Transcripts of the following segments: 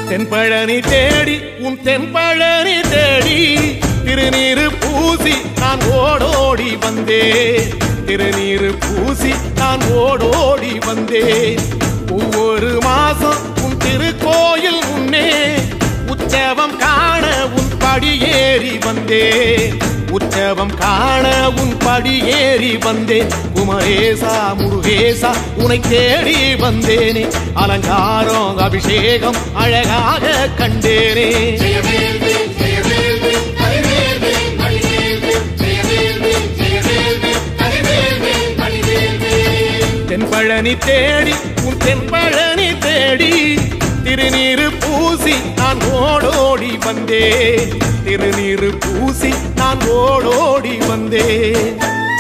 தென்பழனி தேடி உன் தென்பழனி தேடி திருநீரு பூசி நான் ஓடோடி வந்தேன் திருநீரு பூசி நான் ஓடோடி வந்தேன் ஒவ்வொரு மாசம் உன் திருக்கோயில் முன்னே உற்சவம் காண உன் படியேறி வந்தேன் உற்சவம் காண உன் படியேறி வந்தேன் குமரேசா முருகேசா உனை தேடி வந்தேனே அலங்காரம் அபிஷேகம் அழகாக கண்டேனே ஜெயவேல்வேல் ஜெயவேல்வேல் கரிவேல்வேல் மணிவேல்வேல் ஜெயவேல்வேல் ஜெயவேல்வேல் கரிவேல்வேல் மணிவேல்வேல் தென்பழனி தேடி உன் தென்பழனி தேடி திருநீரு பூசி நான் ஓடோடி வந்தேன் திருநீரு பூசி நான் ஓடோடி வந்தேன்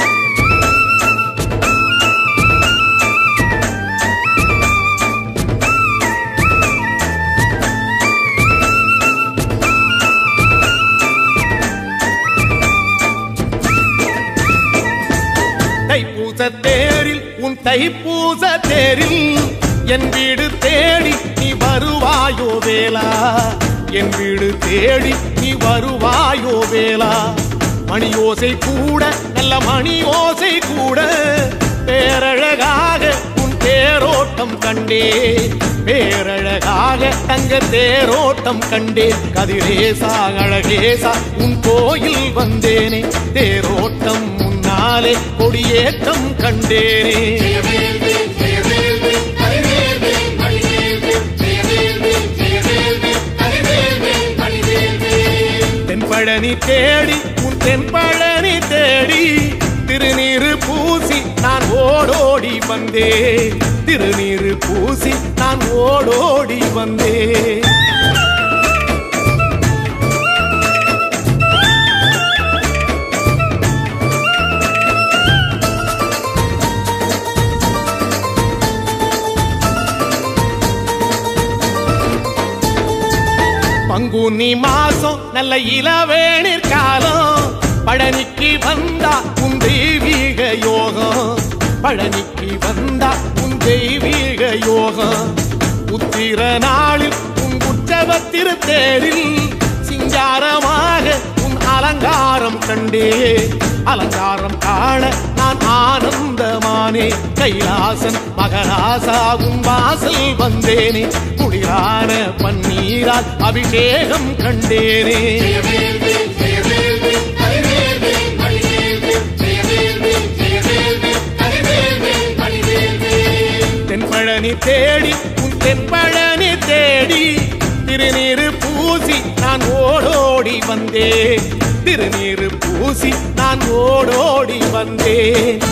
தைப்பூச தேரில் உன் தைப்பூச தேரில் என் வீடு தேடி நீ வருவாயோ வேலா என் வீடு தேடி நீ வருவாயோ வேலா மணி ஓசை கூட நல்ல மணி ஓசை கூட பேரழகாக உன் தேரோட்டம் கண்டேன் பேரழகாக தங்க தேரோட்டம் கண்டேன் கதிரேசா அழகேசா உன் கோயில் வந்தேனே தேரோட்டம் முன்னாலே கொடியேற்றம் கண்டேனே ஜெயவேல்வேல் ஜெயவேல்வேல் கரிவேல்வேல் மணிவேல்வேல் ஜெயவேல்வேல் ஜெயவேல்வேல் கரிவேல்வேல் மணிவேல்வேல் தென்பழனி தேடி உன் தென்பழனி தேடி திருநீரு பூசி நான் ஓடோடி வந்தேன் திருநீரு பூசி நான் ஓடோடி வந்தேன் பங்குனி மாசம் நல்ல இளவேணிற் காலம் பழனிக்கு வந்தா உன் தெய்வீக யோகம் பழனிக்கு வந்தா உன் தெய்வீக யோகம் உத்திர நாளில் உன் உற்சவ திருத்தேரில் சிங்காரமாக உன் அலங்காரம் கண்டே அலங்காரம் காண நான் ஆனந்தமானே கைலாசன் மகராசா உன் வாசல் வந்தேனே குளிரான பன்னீரால் அபிஷேகம் கண்டேனே ஜெயவேல்வேல் ஜெயவேல்வேல் கரிவேல்வேல் மணிவேல்வேல் ஜெயவேல்வேல் ஜெயவேல்வேல் கரிவேல்வேல் மணிவேல்வேல் தென்பழனி தேடி உன் தென்பழனி தேடி திருநீரு பூசி நான் ஓடோடி வந்தேன் திருநீரு பூசி நான் ஓடோடி வந்தேன்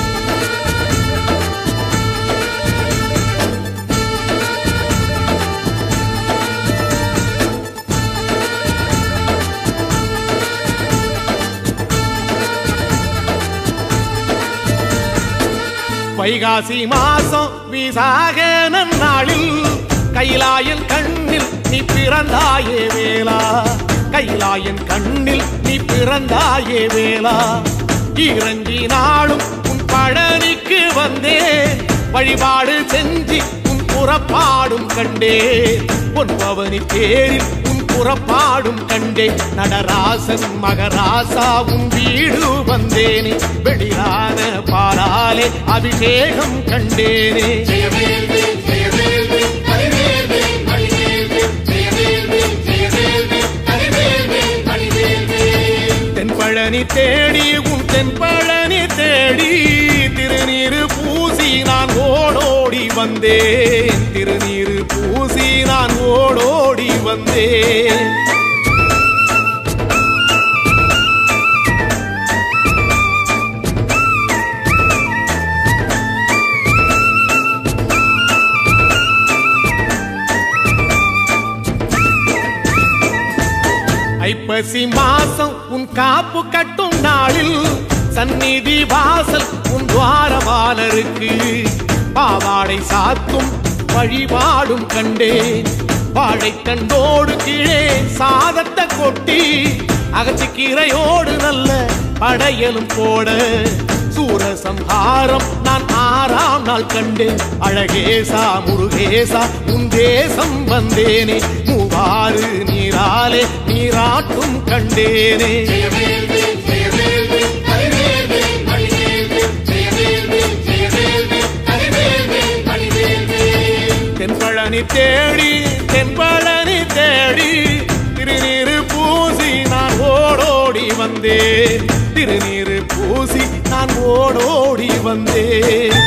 வைகாசி மாசம் விசாக நன்னாளில் கைலாயன் கண்ணில் நீ பிறந்தாயே வேளா கைலாயன் கண்ணில் நீ பிறந்தாயே வேளா இறங்கி நாளும் உன் பழனிக்கு வந்தேன் வழிபாடு செஞ்சு உன் புறப்பாடும் கண்டேன் உன் பவனி தேரில் உன் புறப்பாடும் கண்டேன் நடராசன் மகராசா உன் வீடு வந்தேனே வெளியான பாலாலே அபிஷேகம் கண்டேனே ஜெயவேல்வேல் ஜெயவேல்வேல் கரிவேல்வேல் மணிவேல்வேல் ஜெயவேல்வேல் ஜெயவேல்வேல் கரிவேல்வேல் மணிவேல்வேல் தென்பழனி தேடி உன் தென்பழனி தேடி திருநீரு பூசி நான் ஓடோடி வந்தேன் திருநீரு பூசி நான் ஓடோடி வந்தேன் ஐப்பசி மாசம் உன் காப்பு கட்டும் நாளில் சந்நிதி வாசல் உன் துவாரபாலருக்கு பாவாடை சாத்தும் வழிபாடும் கண்டேன் வாழைத்தண்டோடு கீழே சாதத்தை கொட்டி அகத்திக்கீரையோடு நல்ல படையலும் போட சூரசம்ஹாரம் நான் ஆறாம் நாள் கண்டேன் அழகேசா முருகேசா உன் தேசம் வந்தேனே மூவா பாரு நீராலே நீராட்டும் கண்டேனே ஜெயவேல்வேல் ஜெயவேல்வேல் கதிர்வேல்வேல் மணிவேல்வேல் ஜெயவேல்வேல் ஜெயவேல்வேல் கதிர்வேல்வேல் மணிவேல்வேல் தென்பழனி தேடி தென்பழனி தேடி திருநீரு பூசி நான் ஓடோடி வந்தேன் திருநீரு பூசி நான் ஓடோடி வந்தேன்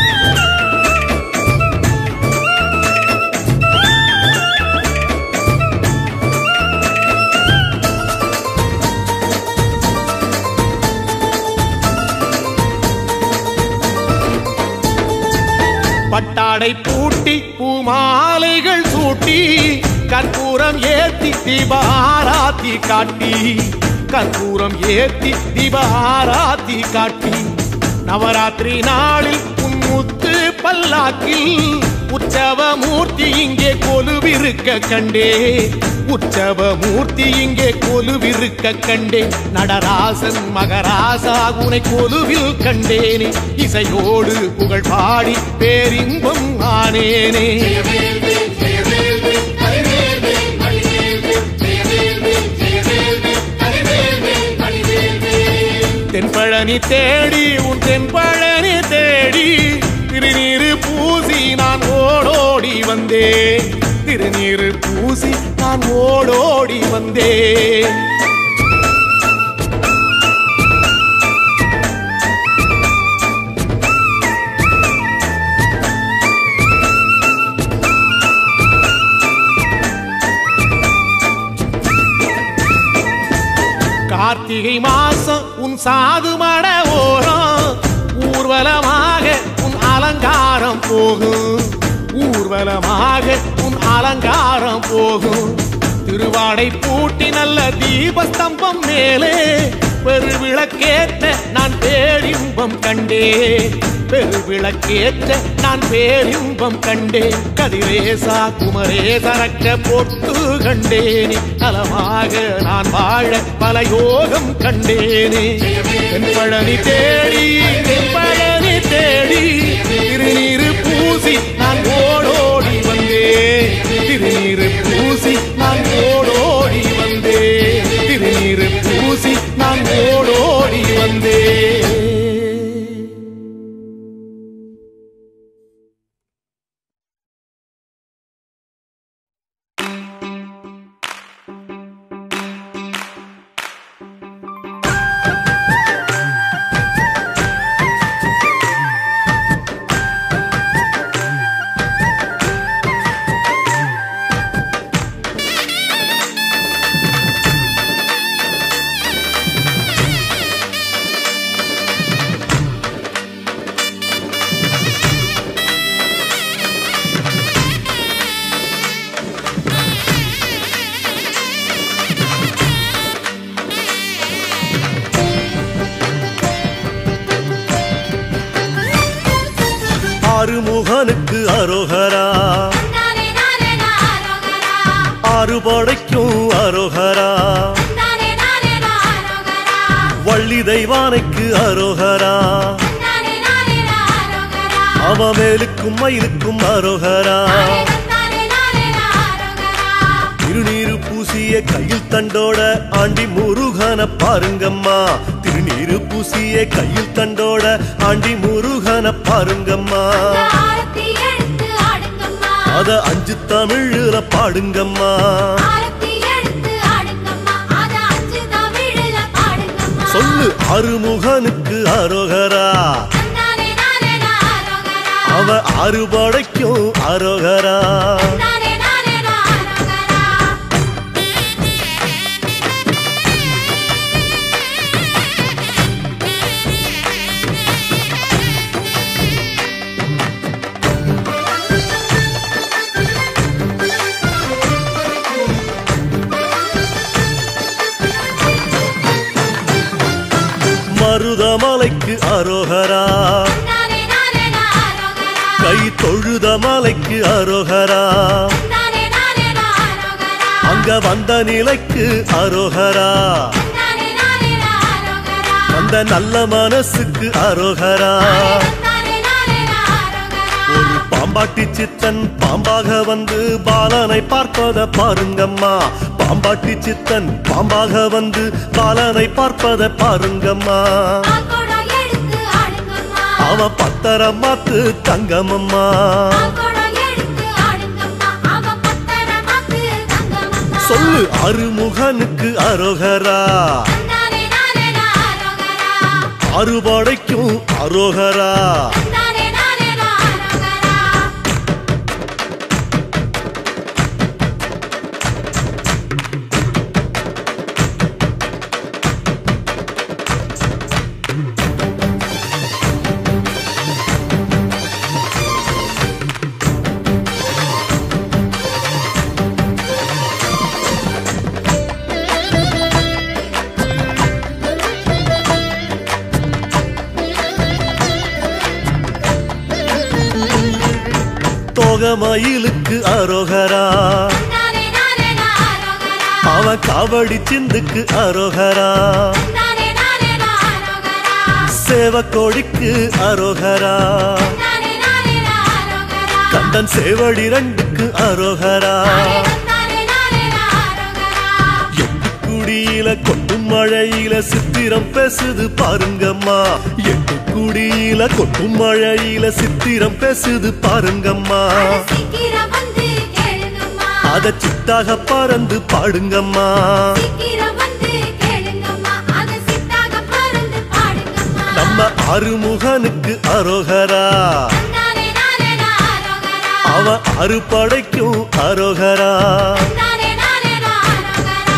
பட்டாடை பூட்டி பூமாலைகள் சூட்டி கற்பூரம் ஏத்தி தீபாராத்தி காட்டி கற்பூரம் ஏத்தி தீபாராத்தி காட்டி நவராத்திரி நாளில் உன் முத்து பல்லாக்கில் உற்சவ மூர்த்தி இங்கே கொலுவிருக்க கண்டே உற்சவ மூர்த்தி இங்கே கொலுவிருக்க கண்டேன் நடராசன் மகராசா உனை கொலுவில் கண்டேனே இசையோடு புகழ் பாடி பேரின்பம் ஆனேனே ஜெயவேல்வேல் ஜெயவேல்வேல் கதிர்வேல்வேல் மணிவேல்வேல் ஜெயவேல்வேல் ஜெயவேல்வேல் கதிர்வேல்வேல் மணிவேல்வேல் தென்பழனி தேடி உன் தென்பழனி தேடி திருநீரு பூசி நான் ஓடோடி வந்தேன் திருநீரு பூசி நான் ஓடோடி வந்தேன் கார்த்திகை மாசம் உன் சாது மட ஓரம் ஊர்வலமாக உன் அலங்காரம் போகும் ஊர்வலமாக உன் அலங்காரம் போகும் திருவாடை பூட்டி நல்ல தீபஸ்தம்பம் மேலே பெருவிளக்கேற்ற நான் பேரின்பம் கண்டேன் பெருவிளக்கேற்ற நான் பேரின்பம் கண்டேன் கதிரேசா குமரேசரக்க பொட்டு கண்டேனே நலமாக நான் வாழ பல யோகம் கண்டேனே தென்பழனி தேடி தென்பழனி தேடி திருநீரு பூசி நான் ஓடோடி வந்தேன் திருநீரு பூசி நான் ஓடோடி வந்தேன் திருநீரு பூசி நான் ஓடோடி வந்தேன் ஆறுமுகனுக்கு அரோகரா நானே நானே நாரோகரா ஆறு படைக்கும் அரோகரா நானே நானே நாரோகரா வள்ளி தெய்வானைக்கு அரோகரா நானே நானே நாரோகரா அவ மேலுக்கும் மயிலுக்கும் அரோகரா நானே நானே நாரோகரா திருநீரு பூசிய கையில் தண்டோட ஆண்டி முருகன பாருங்கம்மா திருநீரு பூசிய கையில் தண்டோட ஆண்டி முருகன பாருங்கம்மா ஆரத்தி எடுத்து ஆடுங்கம்மா அத அஞ்சு தமிழ்ல பாடுங்கம்மா ஆரத்தி எடுத்து ஆடுங்கம்மா அத அஞ்சு தமிழில பாடுங்கம்மா சொல்லு அருமுகனுக்கு அரோகரா நானே நானே நாரோகரா அவ ஆறு படைக்கும் அரோகரா நானே நானே நாரோகரா மருதமலைக்கு அரோகரா நானே நானே நாரோகரா கை தொழுத மலைக்கு அரோகரா நானே நானே நாரோகரா அங்க வந்த நிலைக்கு அரோகரா நானே நானே நாரோகரா அந்த நல்ல மனசுக்கு அரோகரா நானே நானே நாரோகரா ஒரு பாம்பாட்டி சித்தன் பாம்பாக வந்து பாலனை பார்ப்பத பாருங்கம்மா பாம்பாட்டி சித்தன் பாம்பாக வந்து பாலனை பார்ப்பத பாருங்கம்மா ஆக்கோடம் எடுத்து ஆடுங்கம்மா அவன் பத்தரம் மாத்து தங்கமம்மா ஆக்கோடம் எடுத்து ஆடுங்கம்மா அவன் பத்தரமாக்கு தங்கமம்மா சொல்லு அருமுகனுக்கு அரோகரா தந்தானே நானே நாரோகரா அறுபடைக்கும் அரோகரா தந்தானே நானே நாரோகரா தோகமயிலுக்கு அரோகரா தந்தானே நானே நாரோகரா அவன் காவடி சிந்துக்கு அரோகரா தந்தானே நானே நாரோகரா சேவக்கோழிக்கு அரோகரா தந்தானே நானே நாரோகரா கந்தன் சேவடி ரெண்டுக்கு அரோகரா தந்தானே நானே நாரோகரா குடியில கொட்டும் மழையில சித்திரம் பேசுது பாருங்கம்மா எட்டு குடியில கொட்டும் மழையில சித்திரம் பேசுது பாருங்கம்மா அட சீக்கிரம் வந்து கேளுங்கம்மா அத சித்தாக பறந்து பாடுங்கம்மா சீக்கிரம் வந்து கேளுங்கம்மா அத சித்தாக பறந்து பாடுங்கம்மா நம்ம அருமுகனுக்கு அரோகரா தந்தானே நானே நாரோகரா அவன் அறுபடைக்கும் அரோகரா தந்தானே நானே நாரோகரா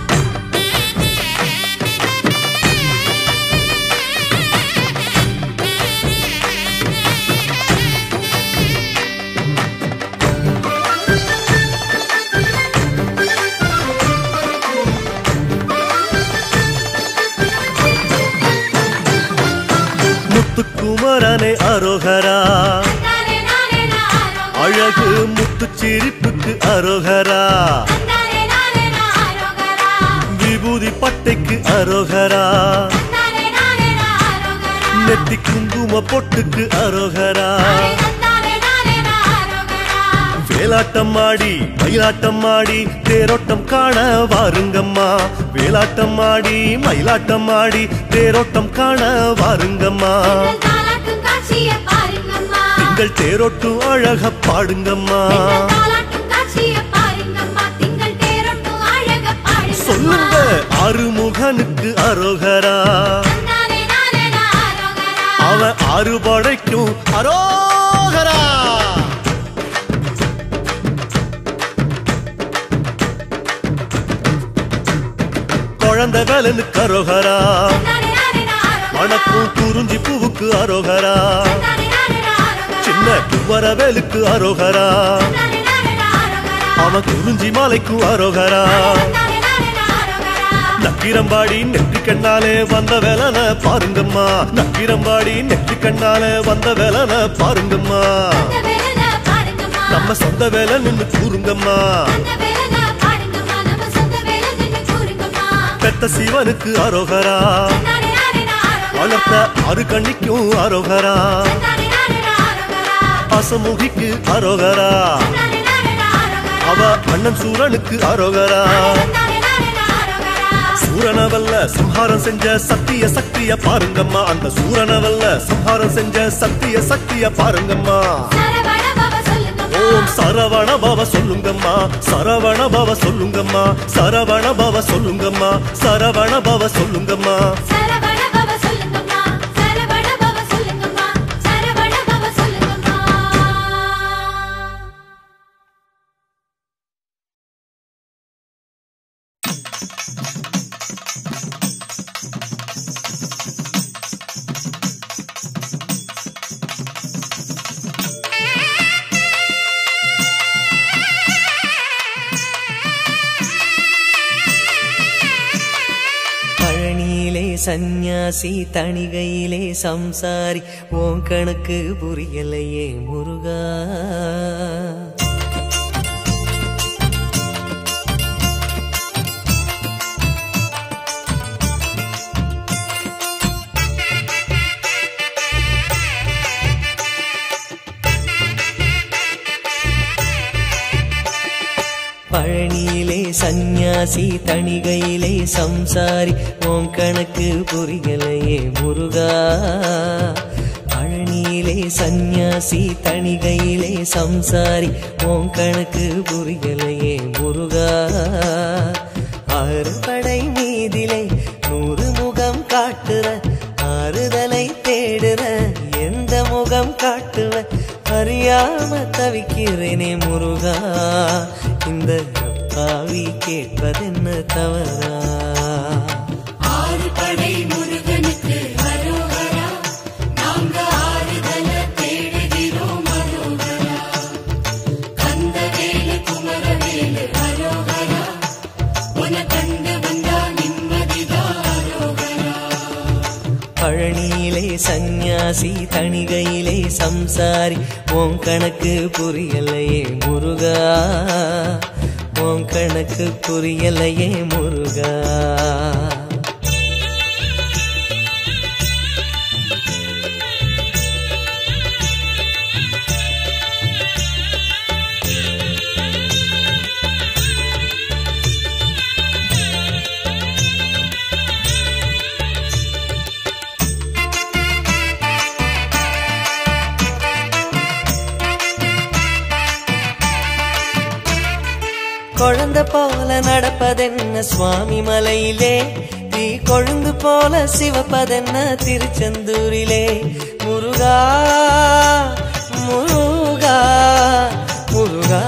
முத்துக்குமரனை அரோகரா தந்தானே நானே நாரோகரா அழகு முத்து சிரிப்புக்கு அரோகரா தந்தானே நானே நாரோகரா விபூதி பட்டைக்கு அரோகரா தந்தானே நானே நாரோகரா நெத்தி குங்கும பொட்டுக்கு அரோகரா தந்தானே நானே நாரோகரா வேலாட்டம் ஆடி மயிலாட்டம் ஆடி தேரோட்டம் காண வாருங்கம்மா வேலாட்டம் ஆடி மயிலாட்டம் ஆடி தேரோட்டம் காண வாருங்கம்மா எங்கள் தாலாட்டும் காட்சியை பாருங்கம்மா திங்கள் தேரோட்டும் அழக பாடுங்கம்மா எங்கள் தாலாட்டும் காட்சியை பாருங்கம்மா திங்கள் தேரோட்டும் அழக பாடுங்கம்மா சொல்லுங்க அருமுகனுக்கு அரோகரா தந்தானே நானே நாரோகரா அவன் அறுபடைக்கும் அரோகரா குழந்தை வேலனுக்கு அரோகரா தந்தானே நானே நாரோகரா மணக்கும் குறிஞ்சி பூவுக்கு அரோகரா தந்தானே நானே நாரோகரா சின்ன குவரவேலுக்கு அரோகரா தந்தானே நானே நாரோகரா அவன் குறிஞ்சி மாலைக்கு அரோகரா தந்தானே நானே நாரோகரா நக்கிரம்பாடி நெற்றி கண்ணாலே வந்த வேலன பாருங்கம்மா நக்கிரம்பாடி நெற்றி கண்ணாலே வந்த வேலன பாருங்கம்மா அந்த வேலன பாருங்கம்மா நம்ம சொந்த வேலை நின்னு கூறுங்கம்மா அந்த வேலன பாருங்கம்மா நம்ம சொந்த வேலை நின்னு கூறுங்கம்மா பெத்த சிவனுக்கு அரோகரா தந்தானே நானே நாரோகரா வளர்த்த அரு கண்ணிக்கும் அரோகரா தந்தானே நானே நாரோகரா அசமுகிக்கு அரோகரா தந்தானே நானே நாரோகரா அவ அண்ணன் சூரனுக்கு அரோகரா தந்தானே நானே நாரோகரா சூரனவல்ல சம்ஹாரம் செஞ்ச சத்திய சக்திய பாருங்கம்மா அந்த சூரனவல்ல சம்ஹாரம் செஞ்ச சத்திய சக்திய பாருங்கம்மா சரவண பவ சொல்லுங்கம்மா ஓம் சரவண பவ சொல்லுங்கம்மா சரவண பவ சொல்லுங்கம்மா சரவண பவ சொல்லுங்கம்மா சரவண பவ சொல்லுங்கம்மா சரவண பவ சொல்லுங்கம்மா சரவண பவ சொல்லுங்கம்மா சரவண பவ சொல்லுங்கம்மா பழனியிலே சந்நியாசி தணிகையிலே சம்சாரி உன் கணக்கு புரியலையே முருகா பழனியிலே சந்நியாசி தணிகையிலே சம்சாரி உன் கணக்கு புரியலையே முருகா பழனியிலே சந்நியாசி தணிகையிலே சம்சாரி உன் கணக்கு புரியலையே முருகா அறுபடை மீதிலே நூறு முகம் காட்டுற ஆறுதலை தேடுற எந்த முகம் காட்டுவ அறியாம தவிக்கிறேனே முருகா இந்த பாவி கேட்பதென்ன தவறா ஆறு படை முருகனுக்கு அரோகரா நாங்க ஆறுதல தேடுகிறோம் அரோகரா கந்தவேலு குமரவேலு அரோகரா உன கண்டு வந்தா நிம்மதிதான் அரோகரா பழனியிலே சந்நியாசி தணிகையிலே சம்சாரி உன் கணக்கு புரியலையே முருகா உன் கணக்கு புரியலையே முருகா குழந்தை போல நடப்பதென்ன சுவாமி மலையிலே நீ கொழுந்து போல சிவப்பதென்ன திருச்செந்தூரிலே முருகா முருகா முருகா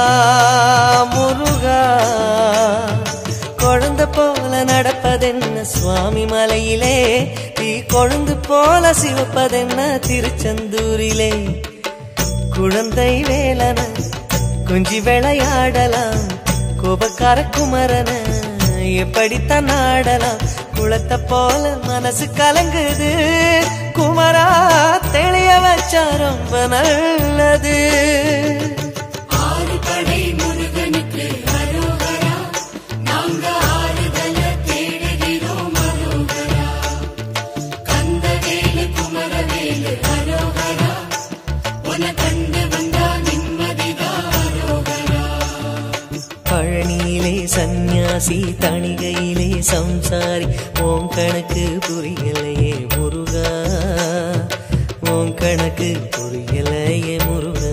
முருகா குழந்தை போல நடப்பதென்ன சுவாமி மலையிலே நீ கொழுந்து போல சிவப்பதென்ன திருச்செந்தூரிலே குழந்தை வேலன கொஞ்சி விளையாடலாம் கோபக்கார குமரன எப்படித்தான் நாடலாம் குளத்தை போல மனசு கலங்குது குமரா தெளிய வச்சா ரொம்ப நல்லது ஆறு படை முருகனுக்கு அரோகரா நாங்க ஆறுதல தேடுகிறோம் அரோகரா கந்தவேலு குமரவேலு அரோகரா உன கண்டு வந்தா நிம்மதிதான் அரோகரா பழனியிலே சந்நியாசி தணிகையிலே சம்சாரி ஓம் கணக்கு புரியலையே முருகா ஓம் கணக்கு புரியலையே முருகா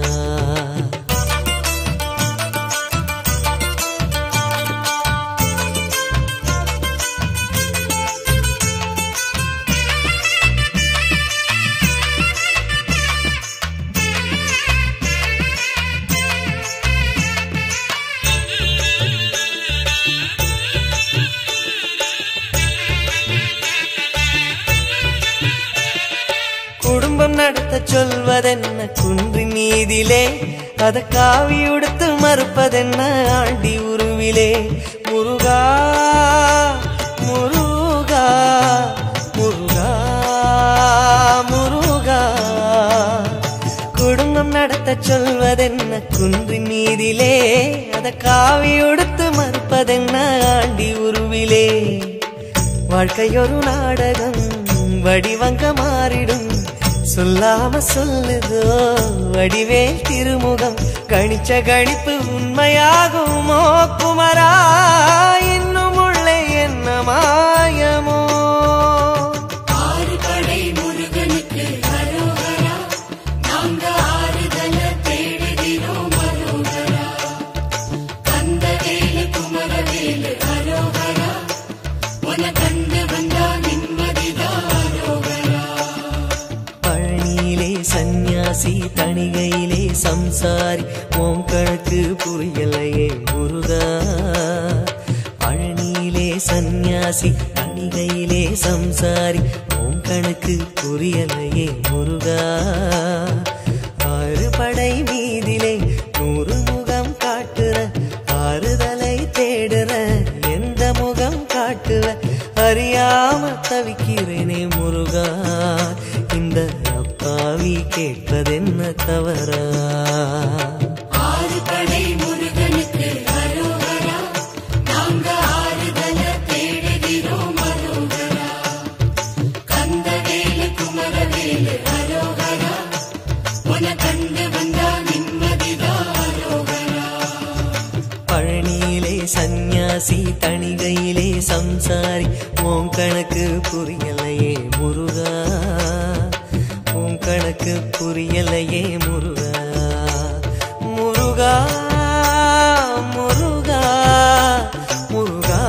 குடும்பம் நடத்த சொல்வதென்ன குன்றின் நீதிலே அத காவி உடுத்து மறுப்பதென்ன ஆண்டி உருவிலே முருகா முருகா முருகா முருகா குடும்பம் நடத்த சொல்வதென்ன குன்றின் மீதிலே அத காவி உடுத்து மறுப்பதென்ன ஆண்டி உருவிலே வாழ்க்கையொரு நாடகம் வடிவங்க மாறிடும் சொல்லாம சொல்லுதோ வடிவேல் திருமுகம் கணிச்ச கணிப்பு உண்மையாகுமோ குமரா இன்னும் உள்ளே என்ன மாயமோ ஆறு படை முருகனுக்கு அரோகரா நாங்க ஆறுதல தேடுகிறோம் அரோகரா கந்தவேலு குமரவேலு அரோகரா உன கண்டு வந்தா நிம்மதிதான் அரோகரா பழனியிலே சந்நியாசி தணிகையிலே சம்சாரி ஓம் கணக்கு புரியலையே முருகா பழனியிலே சந்நியாசி தணிகையிலே சம்சாரி ஓம் கணக்கு புரியலையே முருகா ஆறு படை மீதிலே நூறு முகம் காட்டுற ஆறுதலை தேடுற எந்த முகம் காட்டுவ அறியாம தவிக்கிறேனே முருகா இந்த அப்பாவி கேட்பதென்ன தவறா ஆறு படை முருகனுக்கு அரோகரா நாங்க ஆறுதல தேடுகிறோம் அரோகரா கந்தவேலு குமரவேலு அரோகரா உன கண்டு வந்தா நிம்மதிதான் அரோகரா சம்சாரி உன் கணக்கு புரியலையே முருகா உன் கணக்கு புரியலையே முருகா முருகா முருகா முருகா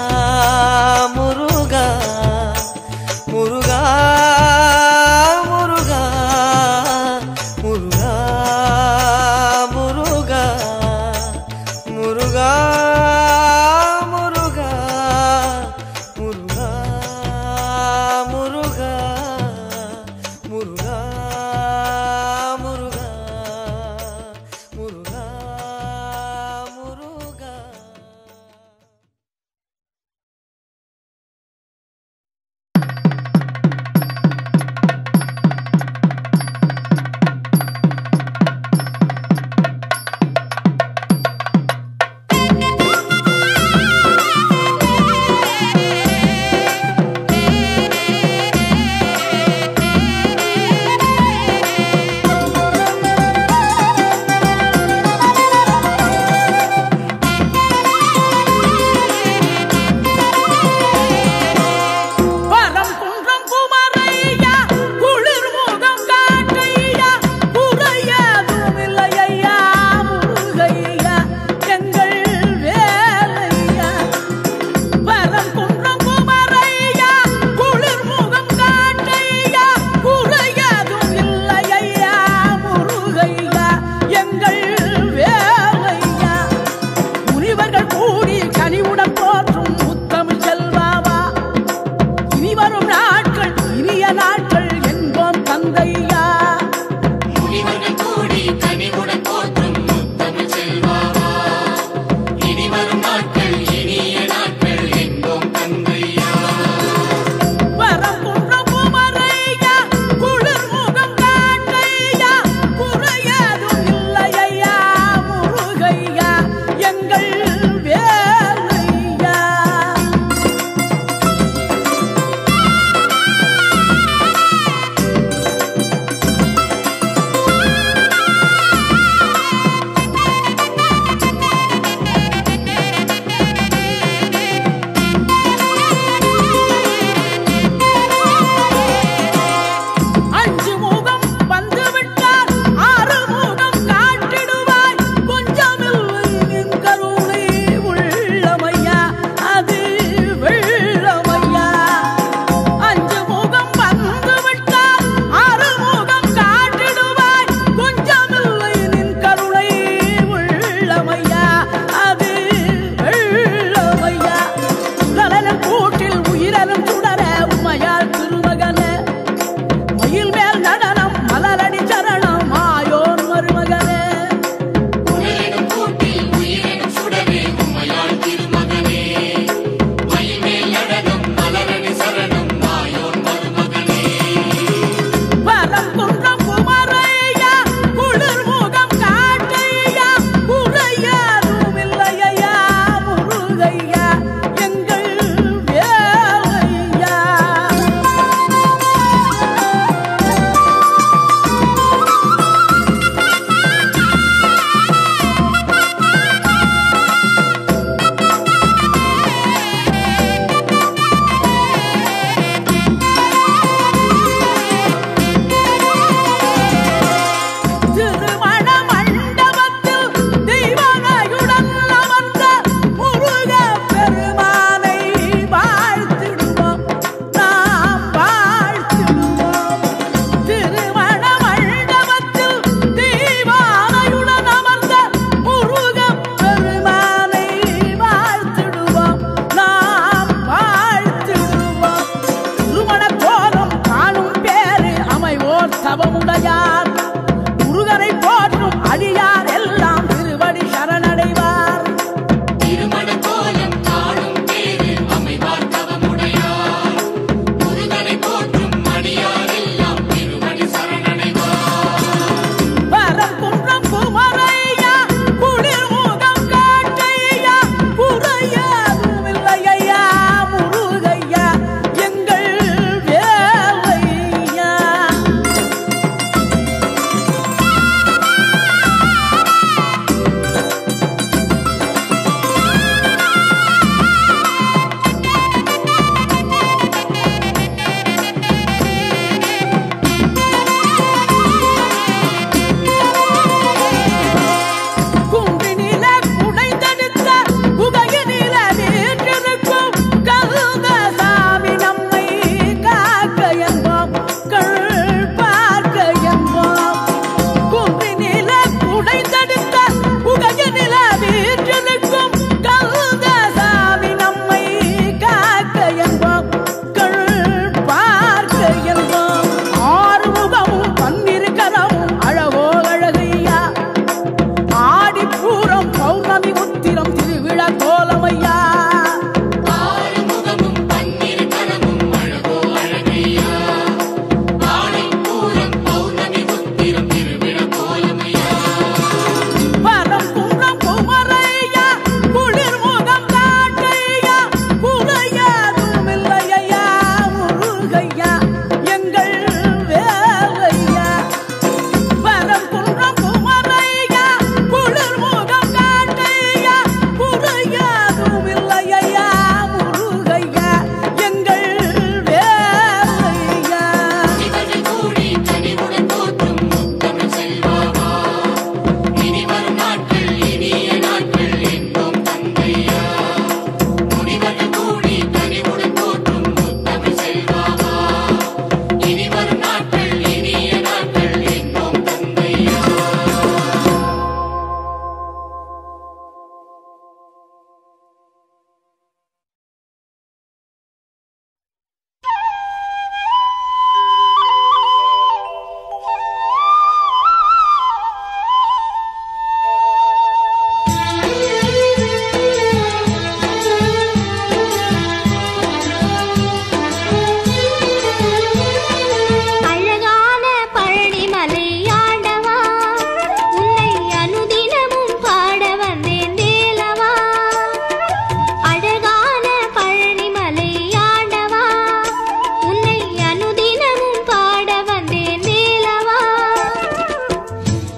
முருகா முருகா முருகா முருகா முருகா முருகா முருகா முருகா முருகா முருகா முருகா முருகா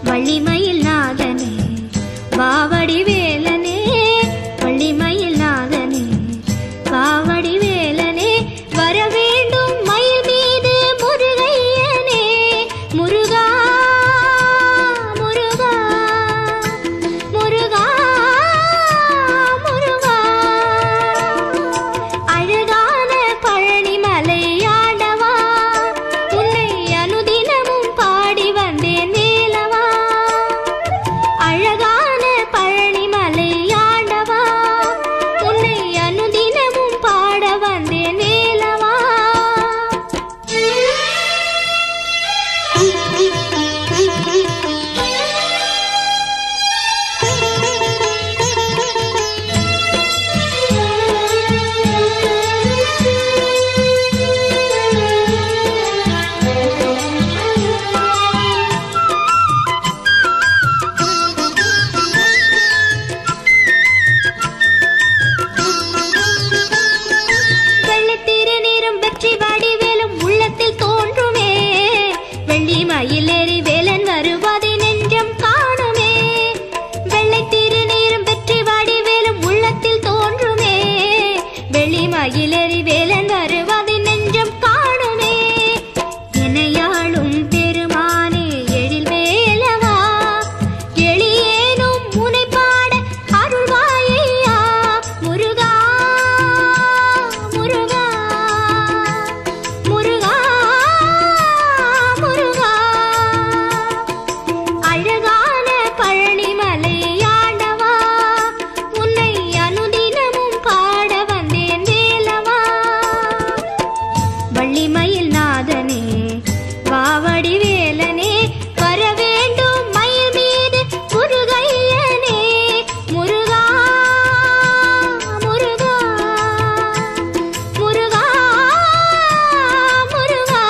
வள்ளிமயில் நாதனே வாவடி வேலனே வள்ளிமயில் நாதனே வாவடி வேலனே வர வேண்டும் மயில் மீது முருகையனே முருகா முருகா முருகா முருகா அழகான பழனிமலை ஆண்டவா உன்னை அனுதினமும் பாடி வந்தேன் வேலவா அழகான பழனிமலை ஆண்டவா உன்னை அனுதினமும் பாட வந்தேன் வேலவா வெள்ளத்திரு நீரும் வெற்றி வடிவேலும் உள்ளத்தில் தோன்றுமே வெள்ளி மயிலேறி வேலன் வருவதை நெஞ்சம் காணுமே வெள்ளை திருநீரும் வெற்றி வடிவேலும் உள்ளத்தில் தோன்றுமே வெள்ளி மயிலேறி வேலன் வருவதை நெஞ்சம் காணுமே என்னையாளும் பெருமானே எழில் வேலவா எளியேனும் முனை பாட அருள்வாயையா முருகா முருகா முருகா முருகா அழகான பழனிமலை ஆண்டவா உன்னை அனுதினமும் பாட வந்தேன் வேலவா வள்ளிமயில் நாதனே வாவடி வேலனே வர வேண்டும் மயில் மீது முருகையனே முருகா முருகா முருகா முருகா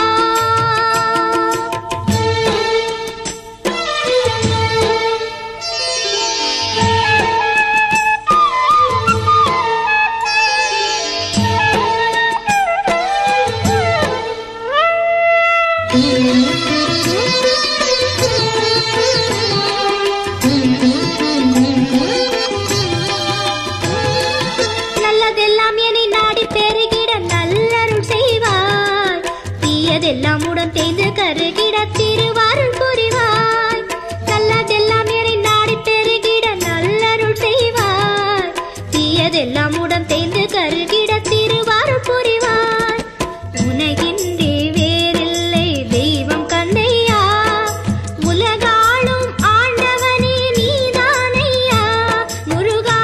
நல்லதெல்லாம் என்னை நாடி பெருகிட நல்லருள் செய்வாய் தீயதெல்லாம் உடன் தேய்ந்து கருகிட திருவாருள் புரிவாய் நல்லதெல்லாம் என்னை நாடி பெருகிட நல்லருள் செய்வாய் தீயதெல்லாம் உடன் தேய்ந்து கருகிட திருவாருள் புரிவாய் உனகின்றே வேறில்லை தெய்வம் கண்ணையா உலகாளும் ஆண்டவனே நீதானையா முருகா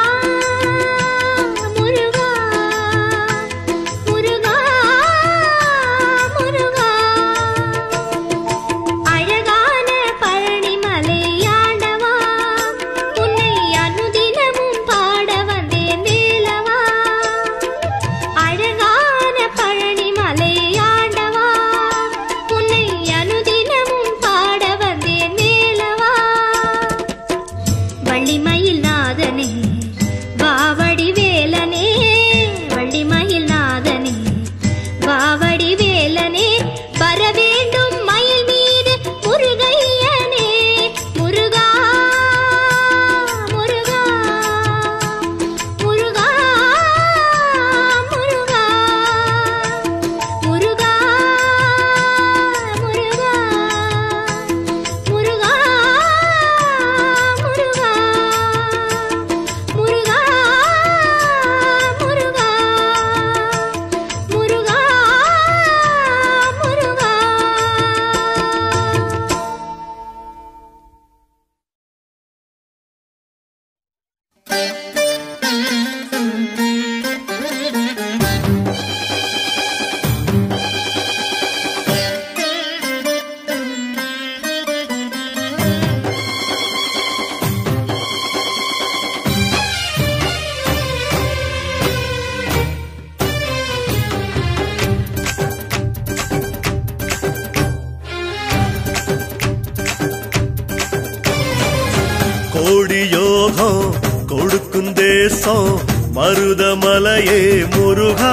முருகா முருகா முருகா அழகான பழனிமலை ஆண்டவா உன்னை அனுதினமும் பாட வந்தேன் வேலவா அழகான பழனிமலை ஆண்டவா உன்னை அனுதினமும் பாட வந்தேன் வேலவா வள்ளிமயில் நாதனே வாவடி வேலனே வள்ளிமயில் நாதனே வாவடி வேலனே வர வேண்டும் மயில் மீது முருகையனே முருகா முருகா முருகா முருகா முருகா முருகா முருகா முருகா முருகா முருகா முருகா முருகா கோடி யோகம் கொடுக்கும் தேசம் மருதமலையே முருகா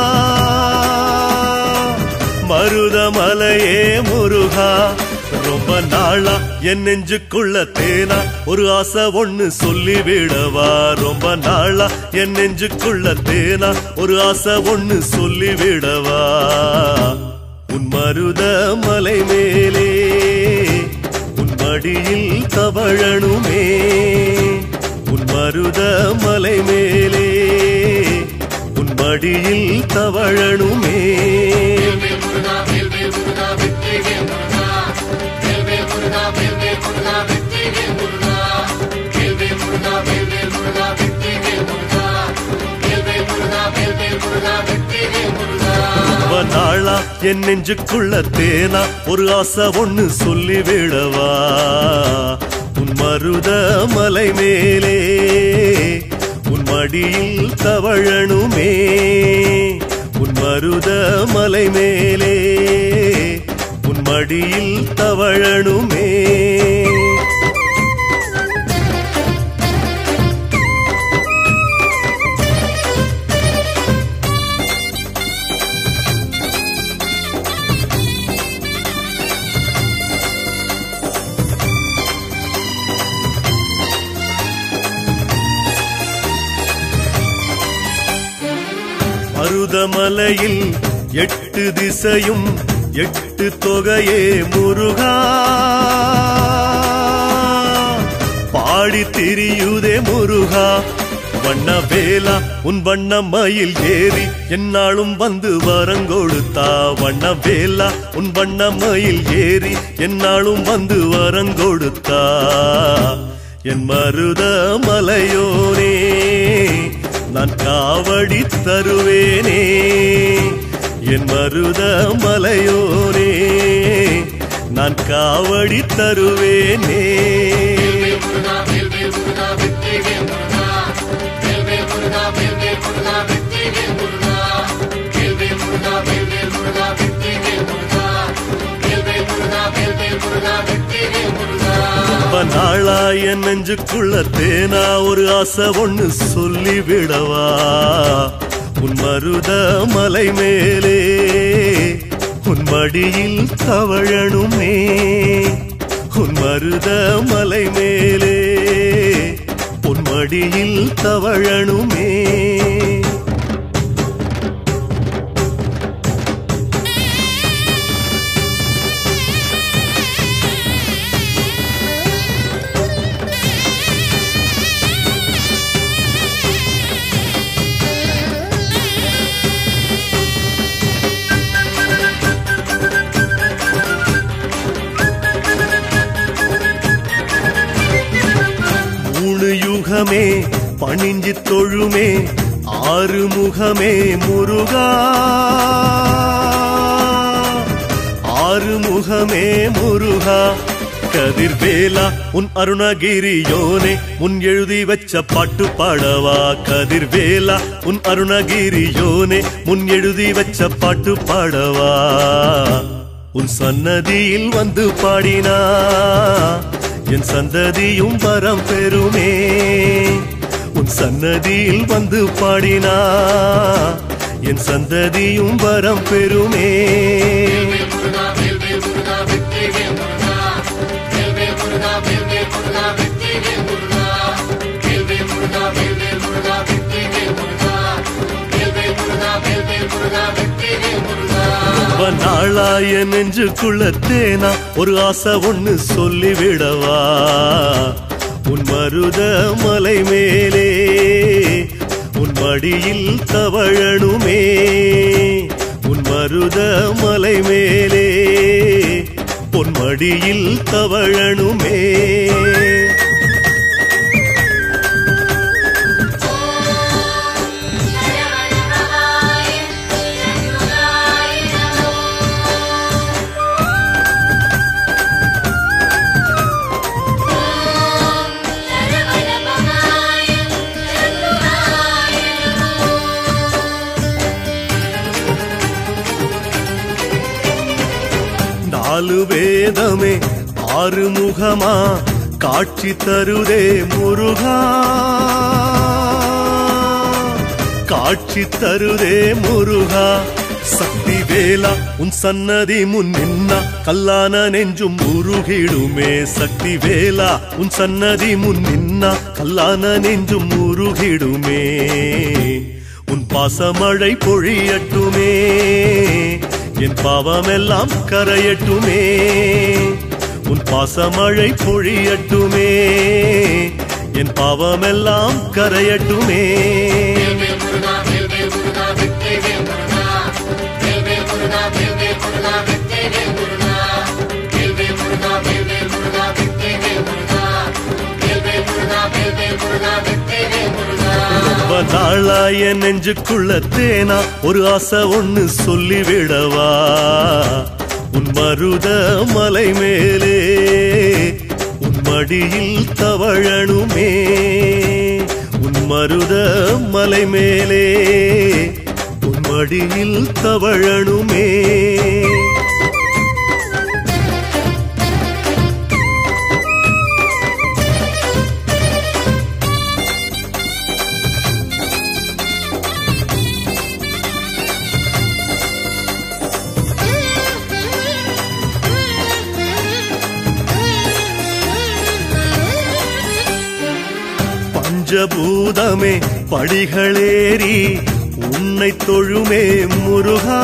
மருதமலையே முருகா ரொம்ப ரொம்ப நாளா என் நெஞ்சுக்குள்ள தேனா ஒரு ஆசை ஒண்ணு சொல்லி விடவா ரொம்ப நாளா என் நெஞ்சுக்குள்ள தேனா ஒரு ஆசை ஒண்ணு சொல்லி விடவா உன் மருத மலை மேலே உன் மடியில் தவழணுமே உன் மருத மலை மேலே உன் மடியில் தவழணுமே ரொம்ப நாளா என் நெஞ்சுக்குள்ள தேனா ஒரு ஆசை ஒண்ணு சொல்லி விடவா உன் மருத மலை மேலே உன் மடியில் தவழணுமே உன் மருத மலை மேலே உன் மடியில் தவழணுமே மருதமலையில் எட்டு திசையும் எட்டு தொகையே முருகா பாடி திரியுதே முருகா வண்ண வேலா உன் வண்ண மயில் ஏறி என்னாலும் வந்து வரங்கொடுத்தா வண்ண வேலா உன் வண்ண மயில் ஏறி என்னாலும் வந்து வரங்கொடுத்தா என் மருத மலையோனே நான் காவடி தருவேனே என் மருத மலையோனே நான் காவடி தருவேனே ரொம்ப நாளா என் நெஞ்சுக்குள்ள தேனா ஒரு ஆசை ஒண்ணு சொல்லி விடவா உன் மருத மலை மேலே உன் மடியில் தவழணுமே உன் மருத மலை மேலே உன் மடியில் தவழணுமே மூணு யுகமே பணிஞ்சு தொழுமே ஆறு முகமே முருகா ஆறு முகமே முருகா கதிர்வேலா உன் அருணகிரியோனே முன் எழுதி வச்ச பாட்டு பாடவா கதிர்வேலா உன் அருணகிரியோனே முன் எழுதி வச்ச பாட்டு பாடவா உன் சன்னதியில் வந்து பாடினா என் சந்ததியும் வரம் பெறுமே உன் சன்னதியில் வந்து பாடினா என் சந்ததியும் வரம் பெறுமே ரொம்ப நாளா என் நெஞ்சுக்குள்ள தேனா ஒரு ஆசை ஒண்ணு சொல்லி விடவா உன் மருத மலை மேலே உன் மடியில் தவழணுமே உன் மருத மலை மேலே உன் மடியில் தவழணுமே நாலு வேதமே ஆறு முகமா காட்சி தருதே முருகா காட்சி தருதே முருகா சக்தி வேலா உன் சன்னதி முன் நின்னா கல்லான நெஞ்சும் உருகிடுமே சக்தி வேலா உன் சன்னதி முன் நின்னா கல்லான நெஞ்சும் உருகிடுமே உன் பாசமழை பொழியட்டுமே என் பாவமெல்லாம் கரையட்டுமே உன் பாசமழை பொழியட்டுமே என் பாவமெல்லாம் கரையட்டுமே ரொம்ப நாளா என் நெஞ்சுக்குள்ள தேனா ஒரு ஆசை ஒண்ணு சொல்லிவிடவா உன் மருத மலை மேலே உன் மடியில் தவழணுமே உன் மருத மலை மேலே உன் மடியில் தவழணுமே பஞ்சபூதமே படிகளேறி உன்னை தொழுமே முருகா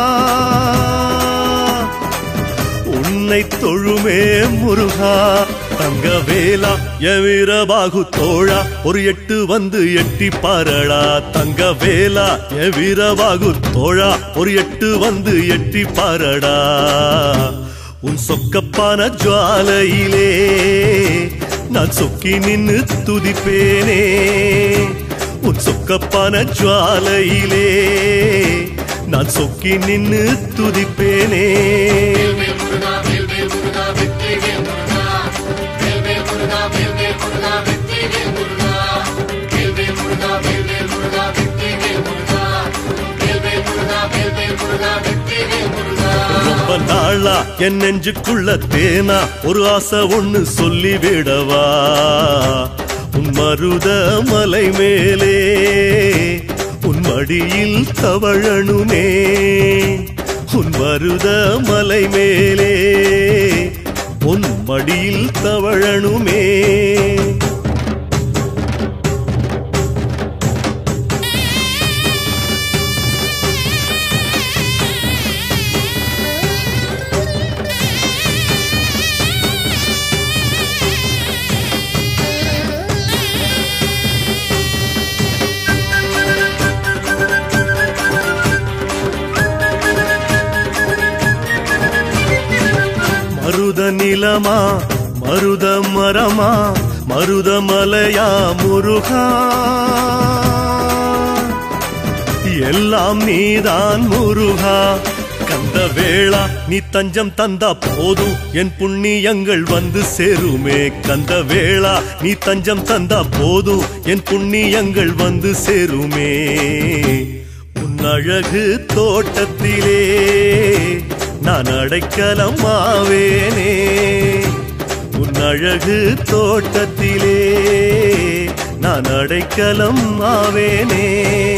உன்னை தொழுமே முருகா தங்க வேலா எவீரபாகு தோழா ஒரு எட்டு வந்து எட்டி பாரடா தங்க வேலா எவீரபாகு தோழா ஒரு எட்டு வந்து எட்டி பாரடா உன் சொக்கப்பான ஜுவாலையிலே நான் சொக்கி நின்னு துதிப்பேனே உன் சொக்கப்பான ஜுவாலையிலே நான் சொக்கி நின்னு துதிப்பேனே ரொம்ப நாளா என் நெஞ்சுக்குள்ள தேனா ஒரு ஆசை ஒண்ணு சொல்லிவிடவா உன் மருத மலை மேலே உன் மடியில் தவழணுமே உன் மருத மலை மேலே உன் மடியில் தவழணுமே மருத நிலமா மருத மரமா மருத மலையா முருகா எல்லாம் நீதான் முருகா கந்த வேளா நீ தஞ்சம் தந்தா போதும் என் புண்ணியங்கள் வந்து சேருமே கந்த வேளா நீ தஞ்சம் தந்தா போதும் என் புண்ணியங்கள் வந்து சேருமே உன் அழகு தோட்டத்திலே நான் அடைக்கலம் ஆவேனே உன் அழகு தோட்டத்திலே நான் அடைக்கலம் ஆவேனே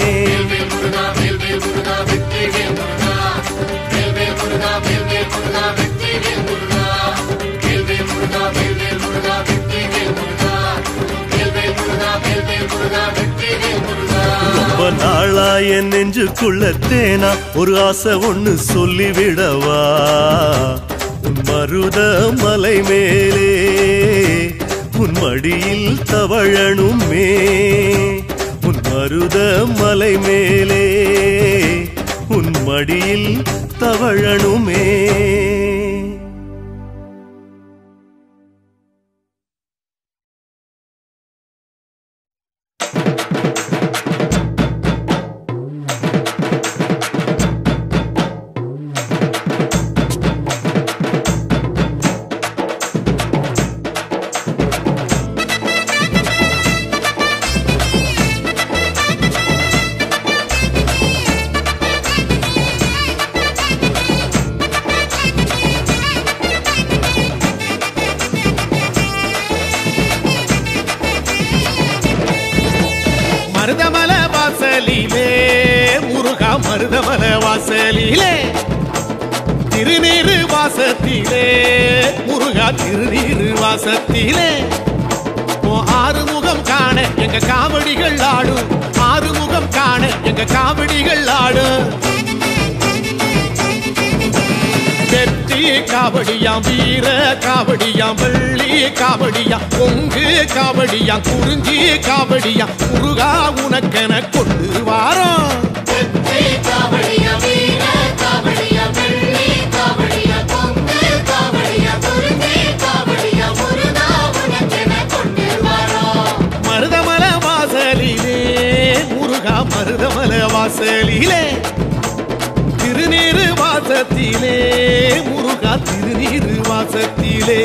ரொம்ப நாளா என் நெஞ்சுக்குள்ள தேனா ஒரு ஆசை ஒண்ணு சொல்லிவிடவா உன் மருத மலை மேலே உன் மடியில் தவழணுமே உன் மருத மலை மேலே உன் மடியில் தவழணுமே மருதமல வாசலிலே முருகா மருதமல வாசலிலே திருநீரு வாசத்திலே முருகா திருநீரு வாசத்திலே உன் ஆறுமுகம் காண எங்க காவடிகள் ஆடும் ஆறுமுகம் காண எங்க காவடிகள் ஆடும் வெற்றி காவடியாம் வீர காவடியாம் வெள்ளி காவடியாம் பொங்கு காவடியாம் குறிஞ்சி காவடியாம் முருகா உனக்கென கொண்டு வாரோம் வெற்றி காவடியா வீர காவடியா வெள்ளி காவடியா பொங்கு காவடியா குறிஞ்சி காவடியா முருகா உனக்கென கொண்டு வரோம் மருதமல வாசலிலே முருகா மருதமல வாசலிலே திருநீரு வாசத்திலே முருகா திருநீரு வாசத்திலே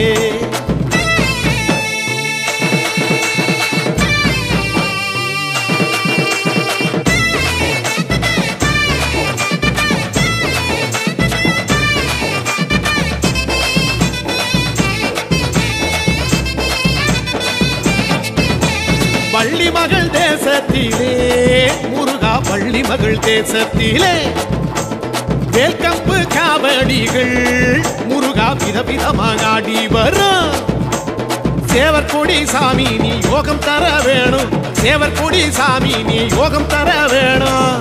வள்ளி மகள் தேசத்திலே முருகா வள்ளி மகள் தேசத்திலே வேல்கம்பு காவடிகள் முருகா விதவிதமாக ஆடி வரும் சேவர் கொடி சாமி நீ யோகம் தர வேணும் சேவர் கொடி சாமி நீ யோகம் தர வேணும்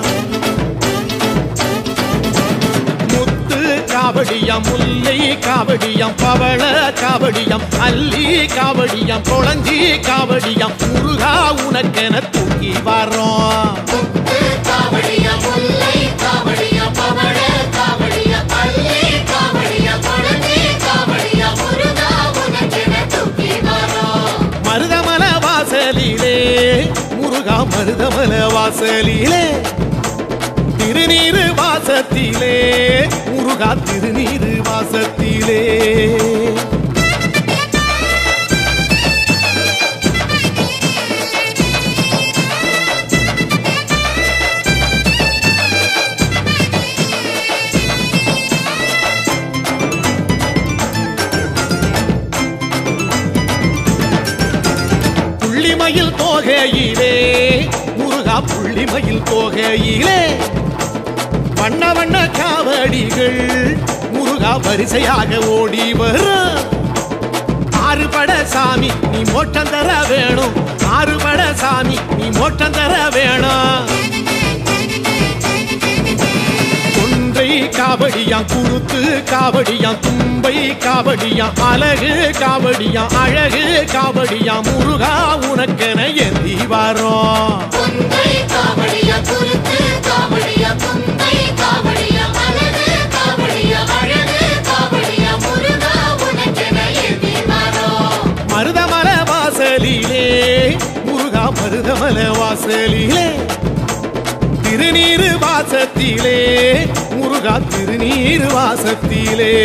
முத்து காவடியாம் முல்லை காவடியாம் பவள காவடியாம் அல்லி காவடியாம் குளஞ்சி காவடியாம் முருகா உனக்கென தூக்கி வரோம் முத்து காவடியா முல்லை காவடியா பவள காவடியா பள்ளி காவடியா குழந்தை காவடியா முருகா உனக்கென தூக்கி வரோம் மருதமல வாசலிலே முருகா மருதமல வாசலிலே திருநீரு வாசத்திலே முருகா திருநீரு வாசத்திலே புள்ளிமயில் தோகையிலே முருகா புள்ளிமயில் தோகையிலே வண்ண வண்ண காவடிகள் முருகா வரிசையாக ஓடி வரும் ஆறுபட சாமி நீ மோட்டம் தர வேணும் ஆறுபட சாமி நீ மோட்டம் தர வேணும் கொன்றை காவடியாம் குருத்து காவடியாம் தும்பை காவடியாம் அழகு காவடியாம் அழகு காவடியாம் முருகா உனக்கென ஏந்தி வரோம் பொங்கை காவடியா குருத்து காவடியா பொங்கை காவடியா அழகு காவடியா அழகு காவடியா முருகா உனக்கென ஏந்தி வரோம் மருதமல வாசலிலே முருகா மருதமல வாசலிலே திருநீரு வாசத்திலே முருகா திருநீரு வாசத்திலே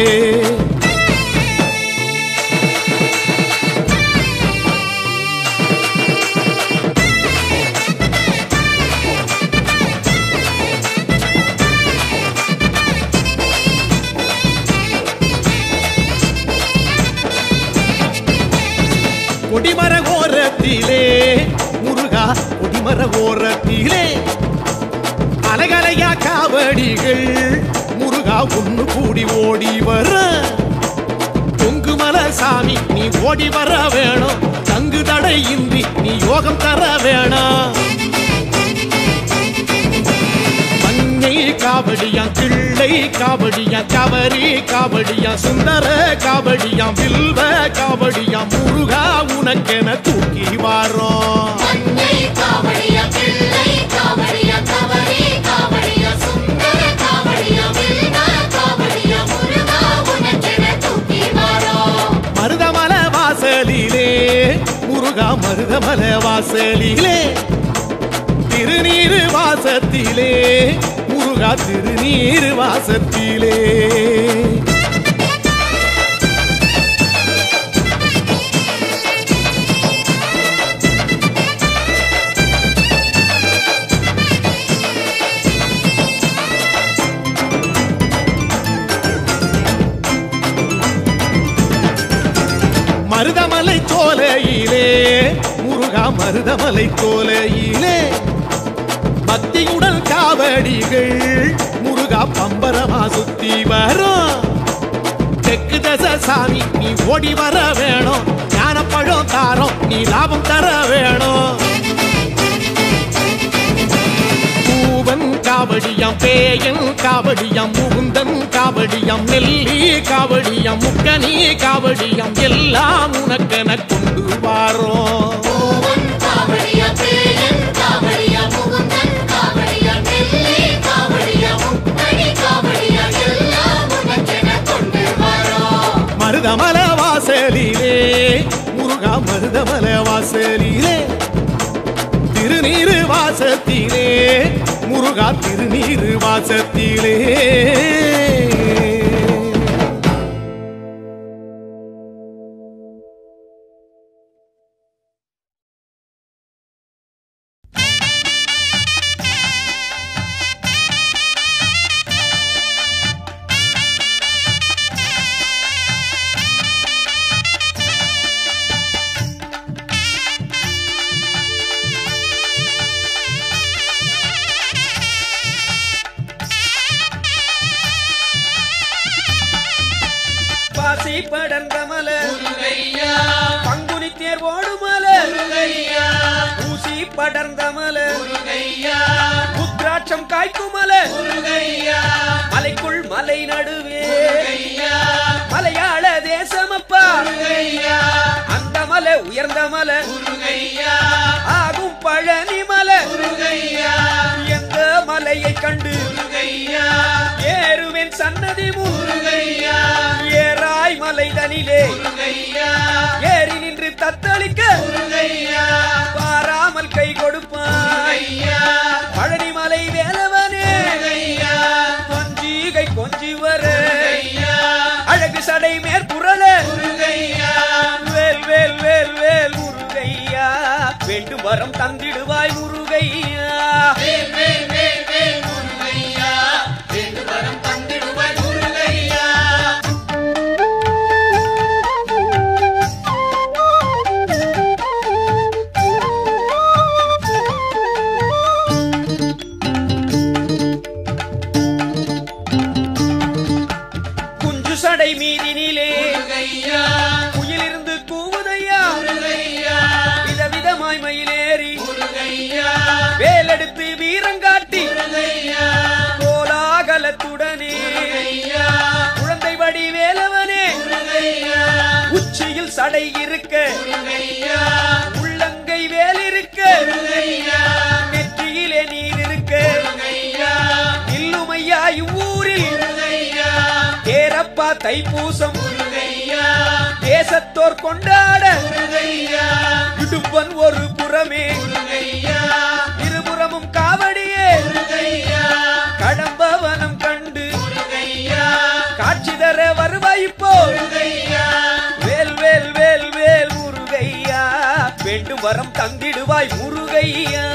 கொடிமர ஓரத்திலே முருகா கொடிமர ஓரத்திலே அலகலையா காவடிகள் முருகா ஒண்ணு கூடி ஓடி வர பொங்குமல சாமி நீ ஓடி வர வேணும் தங்கு தடை இன்றி நீ யோகம் தர வேணும் மஞ்சை காவடியாம் கிள்ளை காவடியாம் கவரி காவடியாம் சுந்தர காவடியாம் வில்வ காவடியாம் முருகா உனக்கென தூக்கி வாரோம் மஞ்சை காவடியா பிள்ளை காவடியா கவரி காவடியா சுந்தர காவடியா வில்வ காவடியா முருகா உனக்கென தூக்கி வரோம் மருதமல வாசலிலே முருகா மருதமல வாசலிலே திருநீரு வாசத்திலே முருகா திருநீரு வாசத்திலே மருதமலை தோலையிலே முருகா மருதமலை தோலையிலே பக்தியுடன் காவடிகள் முருகா பம்பரமா சுத்தி வரும் தெற்கு தச சாமி நீ ஓடி வர வேணும் ஞானப்பழம் தாரம் நீ லாபம் தர வேணும் பூவன் காவடியாம் பேயன் காவடியாம் முகுந்தன் காவடியாம் நெல்லி காவடியாம் முக்கனி காவடியாம் எல்லாம் உனக்கென கொண்டு வாரோம் பூவன் காவடியா பேயன் காவடியா முகுந்தன் காவடியா நெல்லி காவடியா முக்கணி காவடியா எல்லாம் உனக்கென கொண்டு வரோம் மருதமல வாசலிலே முருகா மருதமல வாசலிலே திருநீரு வாசத்திலே முருகா திருநீரு வாசத்திலே பாசி படர்ந்த மலை பங்குனி தேர் ஓடும் மலை ஊசி படர்ந்த மலை ருத்ராட்சம் காய்க்கும் மலை மலைக்குள் மலை நடுவே மலையாள தேசமப்பா அந்த மலை உயர்ந்த மலை ஆகும் பழனி மலை எந்த மலையை கண்டு ஏறுவேன் சன்னதி முருகையா ஏறாய் மலை தனிலே ஏறி நின்று தத்தளிக்க பாராமல் கை கொடுப்பாய் பழனி மலை வேலவனே கொஞ்சிகை கொஞ்சி வர அழகு சடை மேற்புறல வேல் வேல் வேல் வேல் முருகையா வேண்டும் வரம் தந்திடுவாய் முருகையா குஞ்சு சடை மீதினிலே குயிலிருந்து கூவுதையா விதவிதமாய் மயிலேறி வேலெடுத்து வீரங்காட்டி கோலாகலத்துடனே குழந்தை வடி வேலவனே உச்சியில் சடை இருக்க உள்ளங்கை வேல் இருக்க நெற்றியிலே நீர் இருக்க நில்லுமையா இவ்வூரில் தேரப்பா தைப்பூசம் தேசத்தோர் கொண்டாட இடுப்பன் ஒரு புறமே இருபுறமும் காவடியே கடம்பவனம் கண்டு காட்சி தர வருவாய் இப்போ வேல் வேல் வேல் வேல் முருகையா வேண்டும் வரம் தந்திடுவாய் முருகையா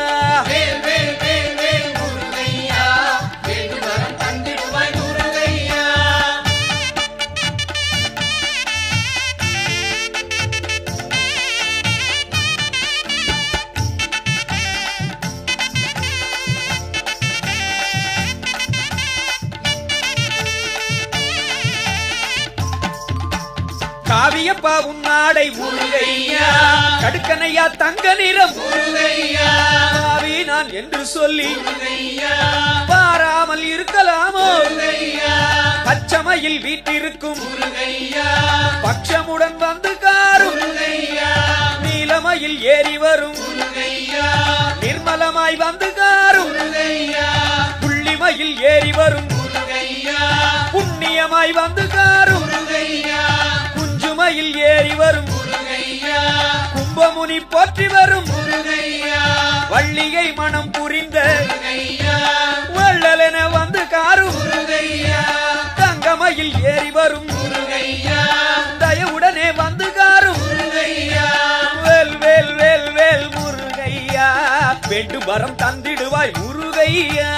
காவியப்பா உன்னாடை முருகையா கடுக்கனையா தங்க நிறம் முருகையா காவி நான் என்று சொல்லி பாராமல் இருக்கலாமோ பச்சமையில் வீட்டிருக்கும் பட்சமுடன் வந்து காரும் நீலமையில் ஏறி வரும் நிர்மலமாய் வந்து காரும் புள்ளிமையில் ஏறி வரும் புண்ணியமாய் வந்து காரும் குஞ்சுமையில் ஏறி வரும் கும்பமுனி போற்றி வரும் வள்ளிகை மனம் புரிந்த வள்ளலென வந்து காரும் தங்கமையில் ஏறி வரும் தயவுடனே வந்து காரும் வேல் வேல் வேல் வேல் முருகையா வேண்டும் வரம் தந்திடுவாய் முருகையா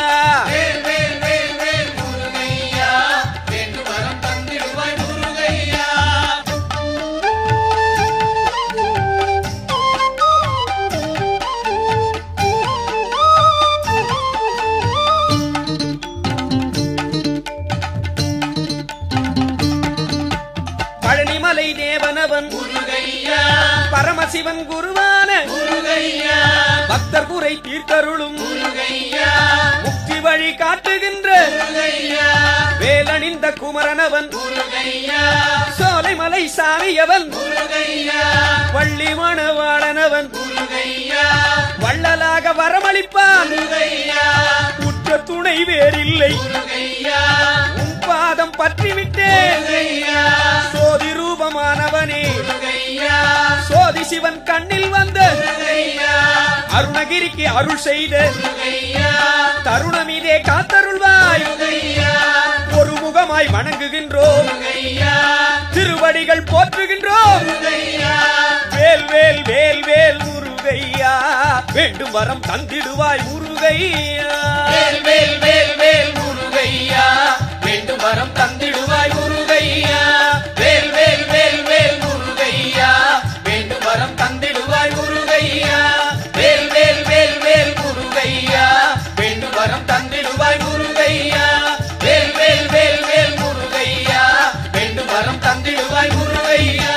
பரமசிவன் குருவான முருகையா பக்தர் குறை தீர்த்தருளும் முருகையா முக்தி வழி காட்டுகின்ற முருகையா வேலணிந்த குமரனவன் முருகையா சோலைமலை சாமியவன் முருகையா வள்ளி மணவாளனவன் முருகையா வள்ளலாக வரமளிப்பான் முருகையா உற்ற துணை வேறில்லை முருகையா உன் பாதம் பற்றிவிட்டேன் முருகையா சோதி ரூபமானவனே முருகையா சோதி சிவன் கண்ணில் வந்த முருகையா அருணகிரிக்கு அருள் செய்த முருகையா தருணம் இதே காத்தருள்வாய் முருகையா ஒரு முகமாய் வணங்குகின்றோம் முருகையா திருவடிகள் போற்றுகின்றோம் முருகையா வேல் வேல் வேல் வேல் முருகையா வேண்டும் வரம் தந்திடுவாய் முருகையா வேல் வேல் வேல் வேல் முருகையா வேண்டும் வரம் தந்திடுவாய் முருகையா வேல் வேல் வேல் வேல் முருகையா வேண்டும் வரம் தந்திடுவாய் முருகையா வேல் வேல் வேல் வேல் முருகையா வேண்டும் வரம் தந்திடுவாய் முருகையா வேல் வேல் வேல் வேல் முருகையா வேண்டும் வரம் தந்திடுவாய் முருகையா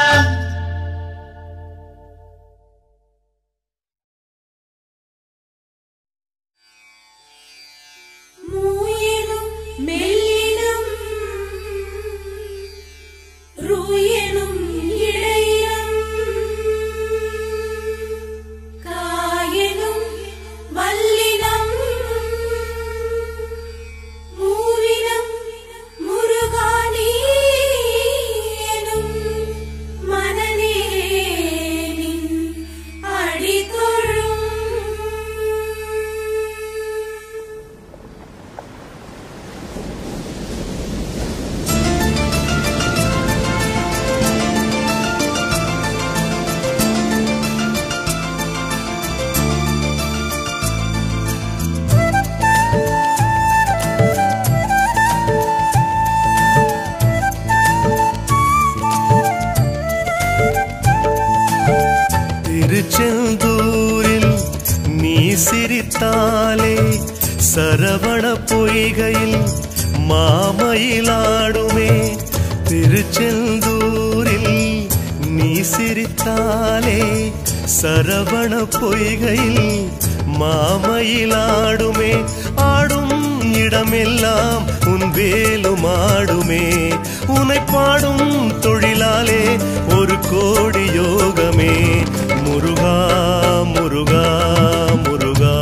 மூயினும் மெல்லினம் ரூயினும் இடையினம் காயினும் வல்லினம் மூவினம் முருகானி எனும் மனநே நின் அடிதொழும் திருச்செந்தூரில் நீ சிரித்தாலே சரவண பொய்கையில் மாமயிலாடுமே திருச்செந்தூரில் நீ சிரித்தாலே சரவண பொய்கையில் மாமயிலாடுமே ஆடும் இடமெல்லாம் உன் வேலும் ஆடுமே உன்னை பாடும் தொழிலாலே ஒரு கோடி யோகமே முருகா முருகா முருகா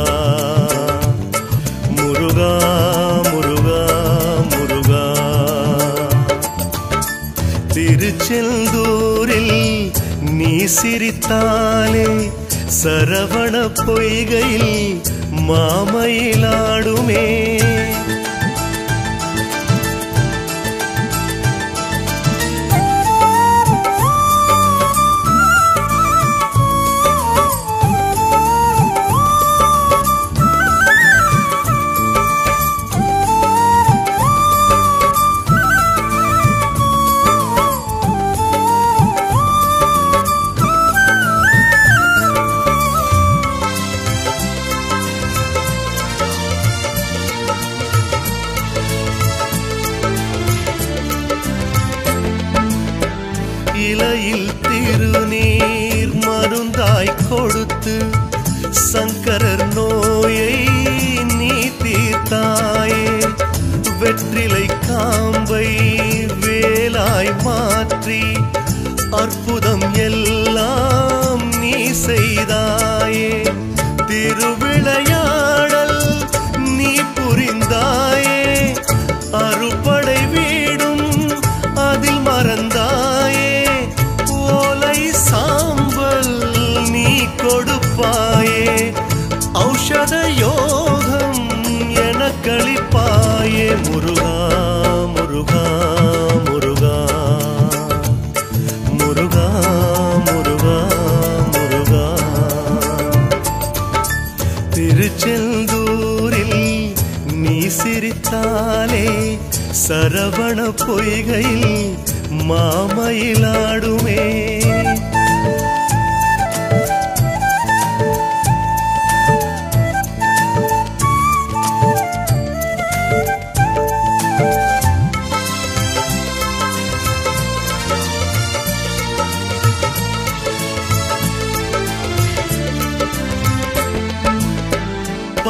முருகா முருகா முருகா திருச்செந்தூரில் நீ சிரித்தாலே சரவண பொய்கையில் மாமயிலாடுமே இலையில் திருநீர் மருந்தாய் கொடுத்து சங்கரர் நோயை நீ தீர்த்தாயே வெற்றிலை காம்பை வேலாய் மாற்றி அற்புதம் எல்லாம் நீ செய்தாயே திருவிளையாடல் நீ புரிந்தாயே அறுபடை வீடும் அதில் மறந்தாயே ஓலை சாம்பல் நீ கொடுப்பாயே ஔஷத யோகம் என கழிப்பாயே முருகா முருகா முருகா முருகா முருகா முருகா திருச்செந்தூரில் நீ சிரித்தாலே சரவண பொய்கையில் மாமயிலாடுமே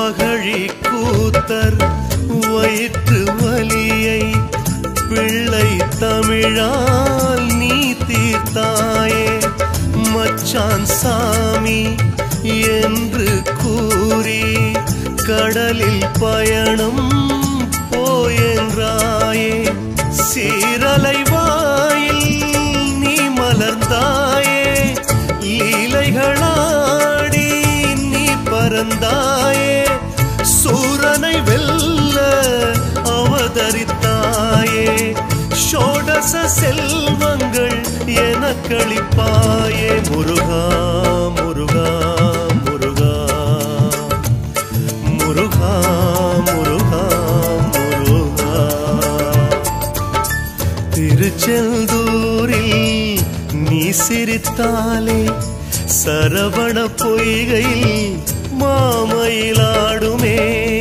வகழி கூத்தர் வயிற்று வலியை பிள்ளை தமிழால் நீ தீர்த்தாயே மச்சான் சாமி என்று கூறி கடலில் பயணம் போயென்றாயே சீரலை வாயில் நீ மலர்ந்தாயே லீலைகளாடி நீ பறந்தாயே சூரனை வெல்ல அவதரித்தாயே ஷோடச செல்வங்கள் எனக்களிப்பாயே முருகா முருகா முருகா முருகா முருகா முருகா திருச்செந்தூரில் நீ சிரித்தாலே சரவண பொய்கையில் மாமயிலாடுமே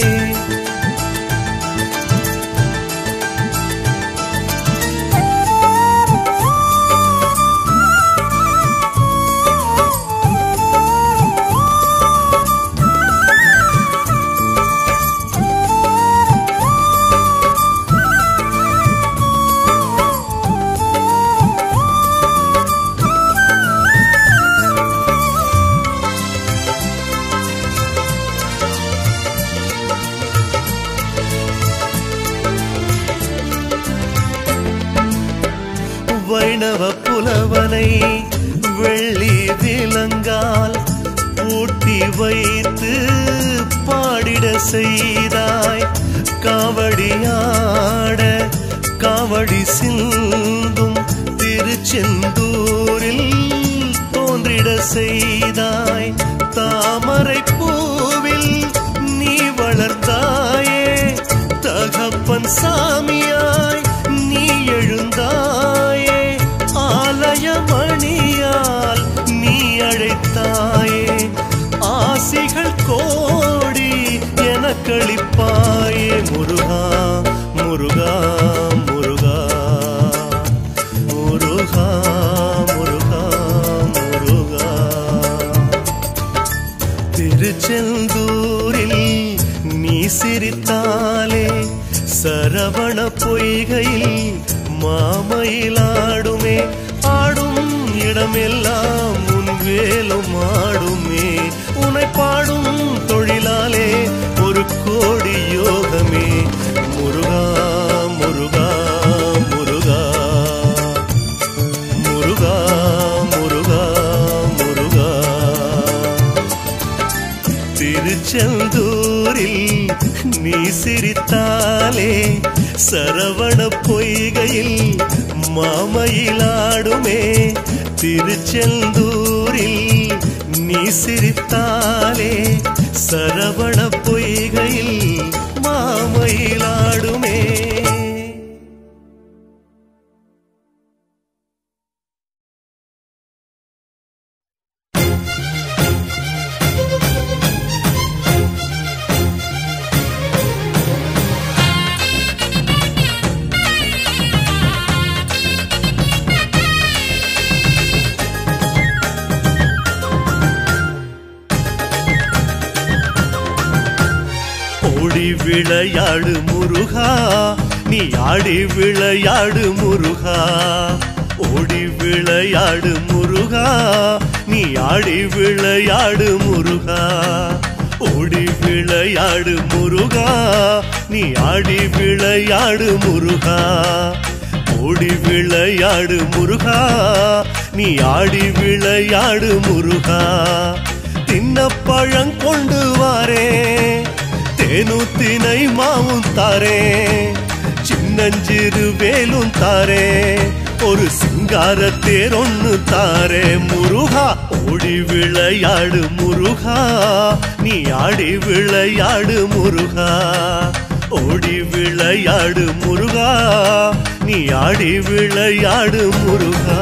வைணவ புலவனை வெள்ளி விலங்கால் பூட்டி வைத்து பாடிட செய்தாய் காவடியாட காவடி சிந்தும் திருச்செந்தூரில் தோன்றிட செய்தாய் தாமரை பூவில் நீ வளர்ந்தாயே தகப்பன் சாமியாய் நீ எழுந்தாயே ஆலயமணியால் நீ அழைத்தாயே ஆசிகள் கோடி எனக்களிப்பாயே முருகா முருகா முருகா முருகா முருகா முருகா திருச்செந்தூரில் நீ சிரித்தாலே சரவண பொய்கையில் மாமயிலாடுமே ஆடும் இடமெல்லாம் உன் வேலும் ஆடுமே உன்னை பாடும் தொழிலாலே ஒரு கோடி யோகமே முருகா முருகா முருகா முருகா முருகா முருகா திருச்செந்தூரில் நீ சிரித்தாலே சரவண பொய்கையில் மாமயிலாடுமே திருச்செந்தூரில் நீ சிரித்தாலே சரவண பொய்கையில் மாமயிலாடுமே ஓடி விளையாடு முருகா நீ ஆடி விளையாடு முருகா ஓடி விளையாடு முருகா நீ ஆடி விளையாடு முருகா ஓடி விளையாடு முருகா நீ ஆடி விளையாடு முருகா ஓடி விளையாடு முருகா நீ ஆடி விளையாடு முருகா தின்ன பழம் கொண்டு வாரே தேனூத்தினை மாவும் தாரே சின்னஞ்சிறு வேலும் தாரே ஒரு சிங்கார தேரொன்னு தாரே முருகா ஓடி விளையாடு முருகா நீ ஆடி விளையாடு முருகா ஓடி விளையாடு முருகா நீ ஆடி விளையாடு முருகா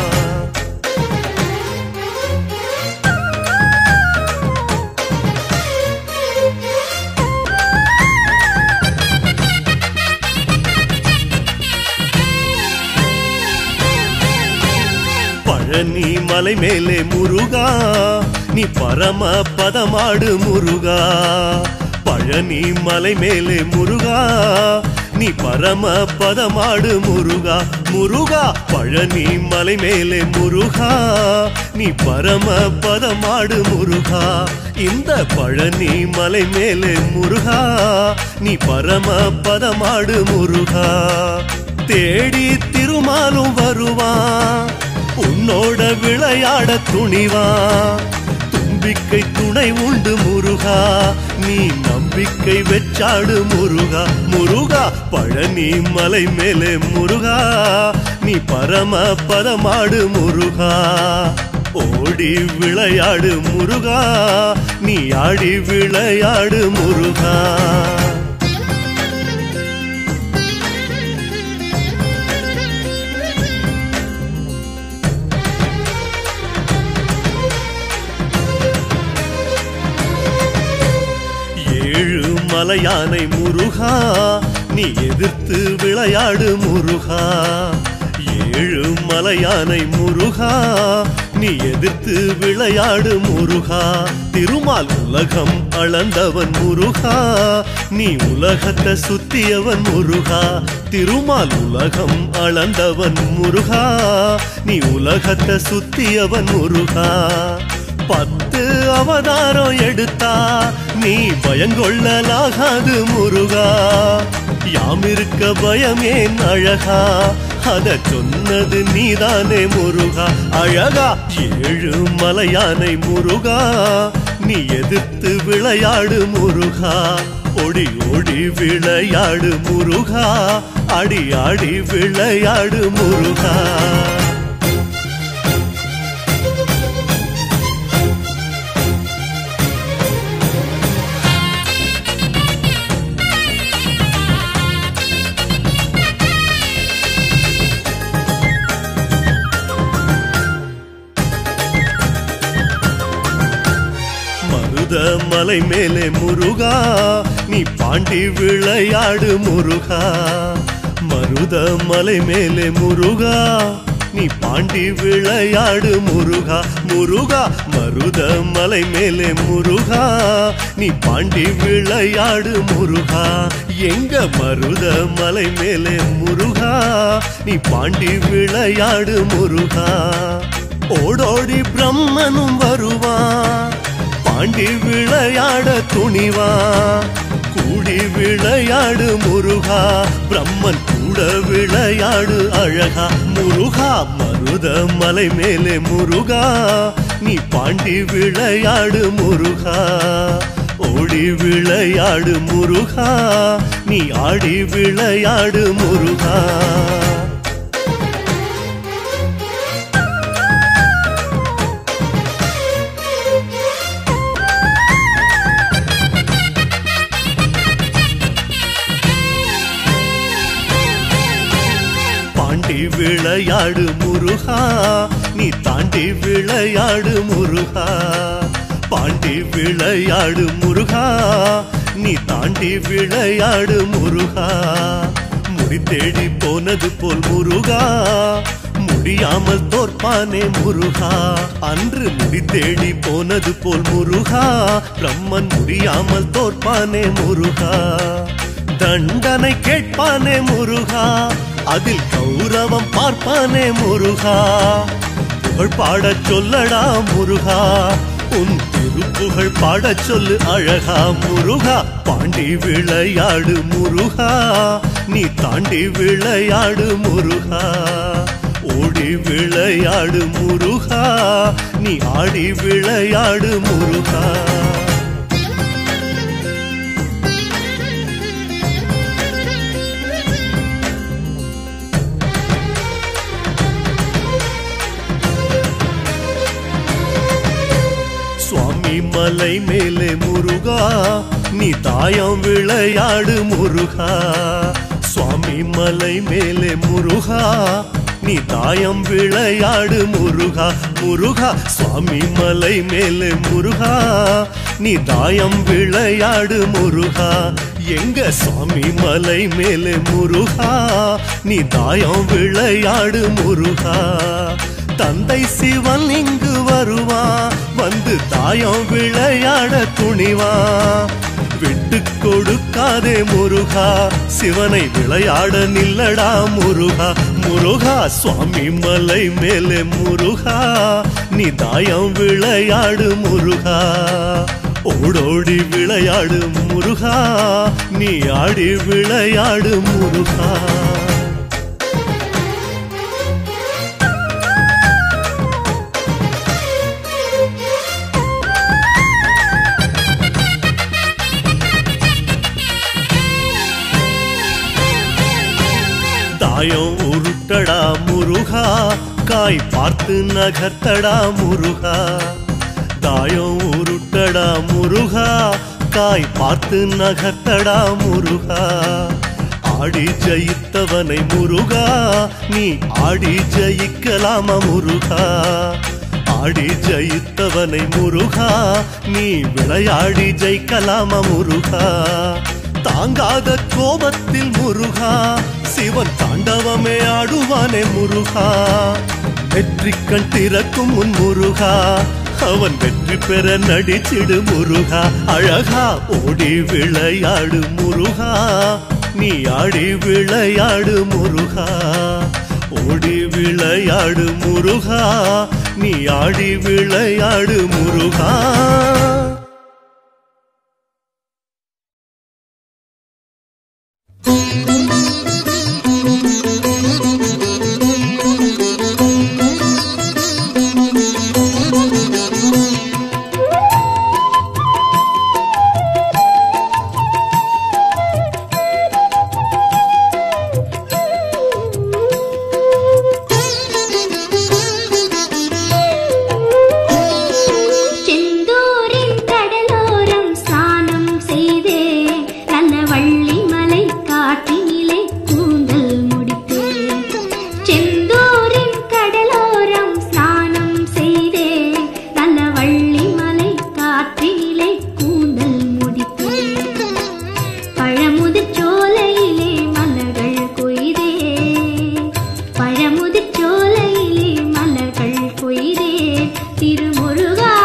பழனி மலை மேலே முருகா நீ பரம பதமாடு முருகா பழனி மலை மேலே முருகா நீ பரம பதமாடு முருகா முருகா பழனி மலை மேலே முருகா நீ பரம பதமாடு முருகா இந்த பழனி மலை மேலே முருகா நீ பரம பதமாடு முருகா தேடி திருமாலும் வருவான் உன்னோட விளையாட துணிவான் தும்பிக்கை துணை உண்டு முருகா நீ நம்பிக்கை வெச்சாடு முருகா முருகா பழனி மலை மேலே முருகா நீ பரம பதமாடு முருகா ஓடி விளையாடு முருகா நீ ஆடி விளையாடு முருகா ஏழு மலையானை முருகா நீ எதிர்த்து விளையாடு முருகா ஏழு மலையானை முருகா நீ எதிர்த்து விளையாடு முருகா திருமால் உலகம் அளந்தவன் முருகா நீ உலகத்தை சுத்தியவன் முருகா திருமால் உலகம் அளந்தவன் முருகா நீ உலகத்தை சுத்தியவன் முருகா பத்து அவதாரம் எடுத்தா நீ பயங்கொள்ளலாகாது முருகா யாம் இருக்க பயமேன் அழகா அத சொன்னது நீதானே முருகா அழகா ஏழு மலையானை முருகா நீ எதிர்த்து விளையாடு முருகா ஓடி ஓடி விளையாடு முருகா அடி ஆடி விளையாடு முருகா மருத மலை மேலே முருகா நீ பாண்டி விளையாடு முருகா மருத மலை மேலே முருகா நீ பாண்டி விளையாடு முருகா முருகா மருத மலை மேலே முருகா நீ பாண்டி விளையாடு முருகா எங்க மருத மலை மேலே முருகா நீ பாண்டி விளையாடு முருகா ஓடோடி பிரம்மனும் வருவான் பாண்டி விளையாட துணிவா கூடி விளையாடு முருகா பிரம்மன் கூட விளையாடு அழகா முருகா மருத மலை மேலே முருகா நீ பாண்டி விளையாடு முருகா ஓடி விளையாடு முருகா நீ ஆடி விளையாடு முருகா பாண்டி விளையாடு முருகா நீ தாண்டி விளையாடு முருகா பாண்டி விளையாடு முருகா நீ தாண்டி விளையாடு முருகா முடி தேடி போனது போல் முருகா முடியாமல் தோற்பானே முருகா அன்று முடி தேடி போனது போல் முருகா பிரம்மன் முடியாமல் தோற்பானே முருகா தண்டனை கேட்பானே முருகா அதில் கௌரவம் பார்ப்பானே முருகா புகழ் பாடச் சொல்லடா முருகா உன் திருப்புகழ் பாடச் சொல்லு அழகா முருகா பாண்டி விளையாடு முருகா நீ தாண்டி விளையாடு முருகா ஓடி விளையாடு முருகா நீ ஆடி விளையாடு முருகா சுவாமி மலை மேலே முருகா நீ தாயம் விளையாடு முருகா சுவாமி மலை மேலே முருகா நீ தாயம் விளையாடு முருகா முருகா சுவாமி மலை மேலே முருகா நீ தாயம் விளையாடு முருகா எங்க சுவாமி மலை மேலே முருகா நீ தாயம் விளையாடு முருகா தந்தை சிவன் இங்கு வருவான் வந்து தாயம் விளையாட துணிவா விட்டு கொடுக்காதே முருகா சிவனை விளையாட நில்லடா முருகா முருகா சுவாமி மலை மேலே முருகா நீ தாயம் விளையாடு முருகா ஓடோடி விளையாடு முருகா நீ ஆடி விளையாடு முருகா தாயம் உருட்டடா முருகா காய் பார்த்து நகர்த்தடா முருகா தாயம் உருட்டடா முருகா காய் பார்த்து நகர்த்தடா முருகா ஆடி ஜெயித்தவனை முருகா நீ ஆடி ஜெயிக்கலாமா முருகா ஆடி ஜெயித்தவனை முருகா நீ விளையாடி ஜெயிக்கலாமா முருகா தாங்காத கோபத்தில் முருகா சிவன் தாண்டவமே ஆடுவானே முருகா வெற்றி கண் திறக்கும் முன் முருகா அவன் வெற்றி பெற நடிச்சிடு முருகா அழகா ஓடி விளையாடு முருகா நீ ஆடி விளையாடு முருகா ஓடி விளையாடு முருகா நீ ஆடி விளையாடு முருகா செந்தூரின் கடலோரம் ஸ்நானம் செய்தே நல்ல வள்ளிமலை காட்டினிலே கூந்தல் முடித்தே செந்தூரின் கடலோரம் ஸ்நானம் செய்தே நல்ல வள்ளிமலை காற்றினிலே கூந்தல் முடித்தே பழமுதிர் சோலையிலே மலர்கள் கொய்தே பழமுதிர் சோலையிலே மலர்கள் கொய்தே திருமுருகா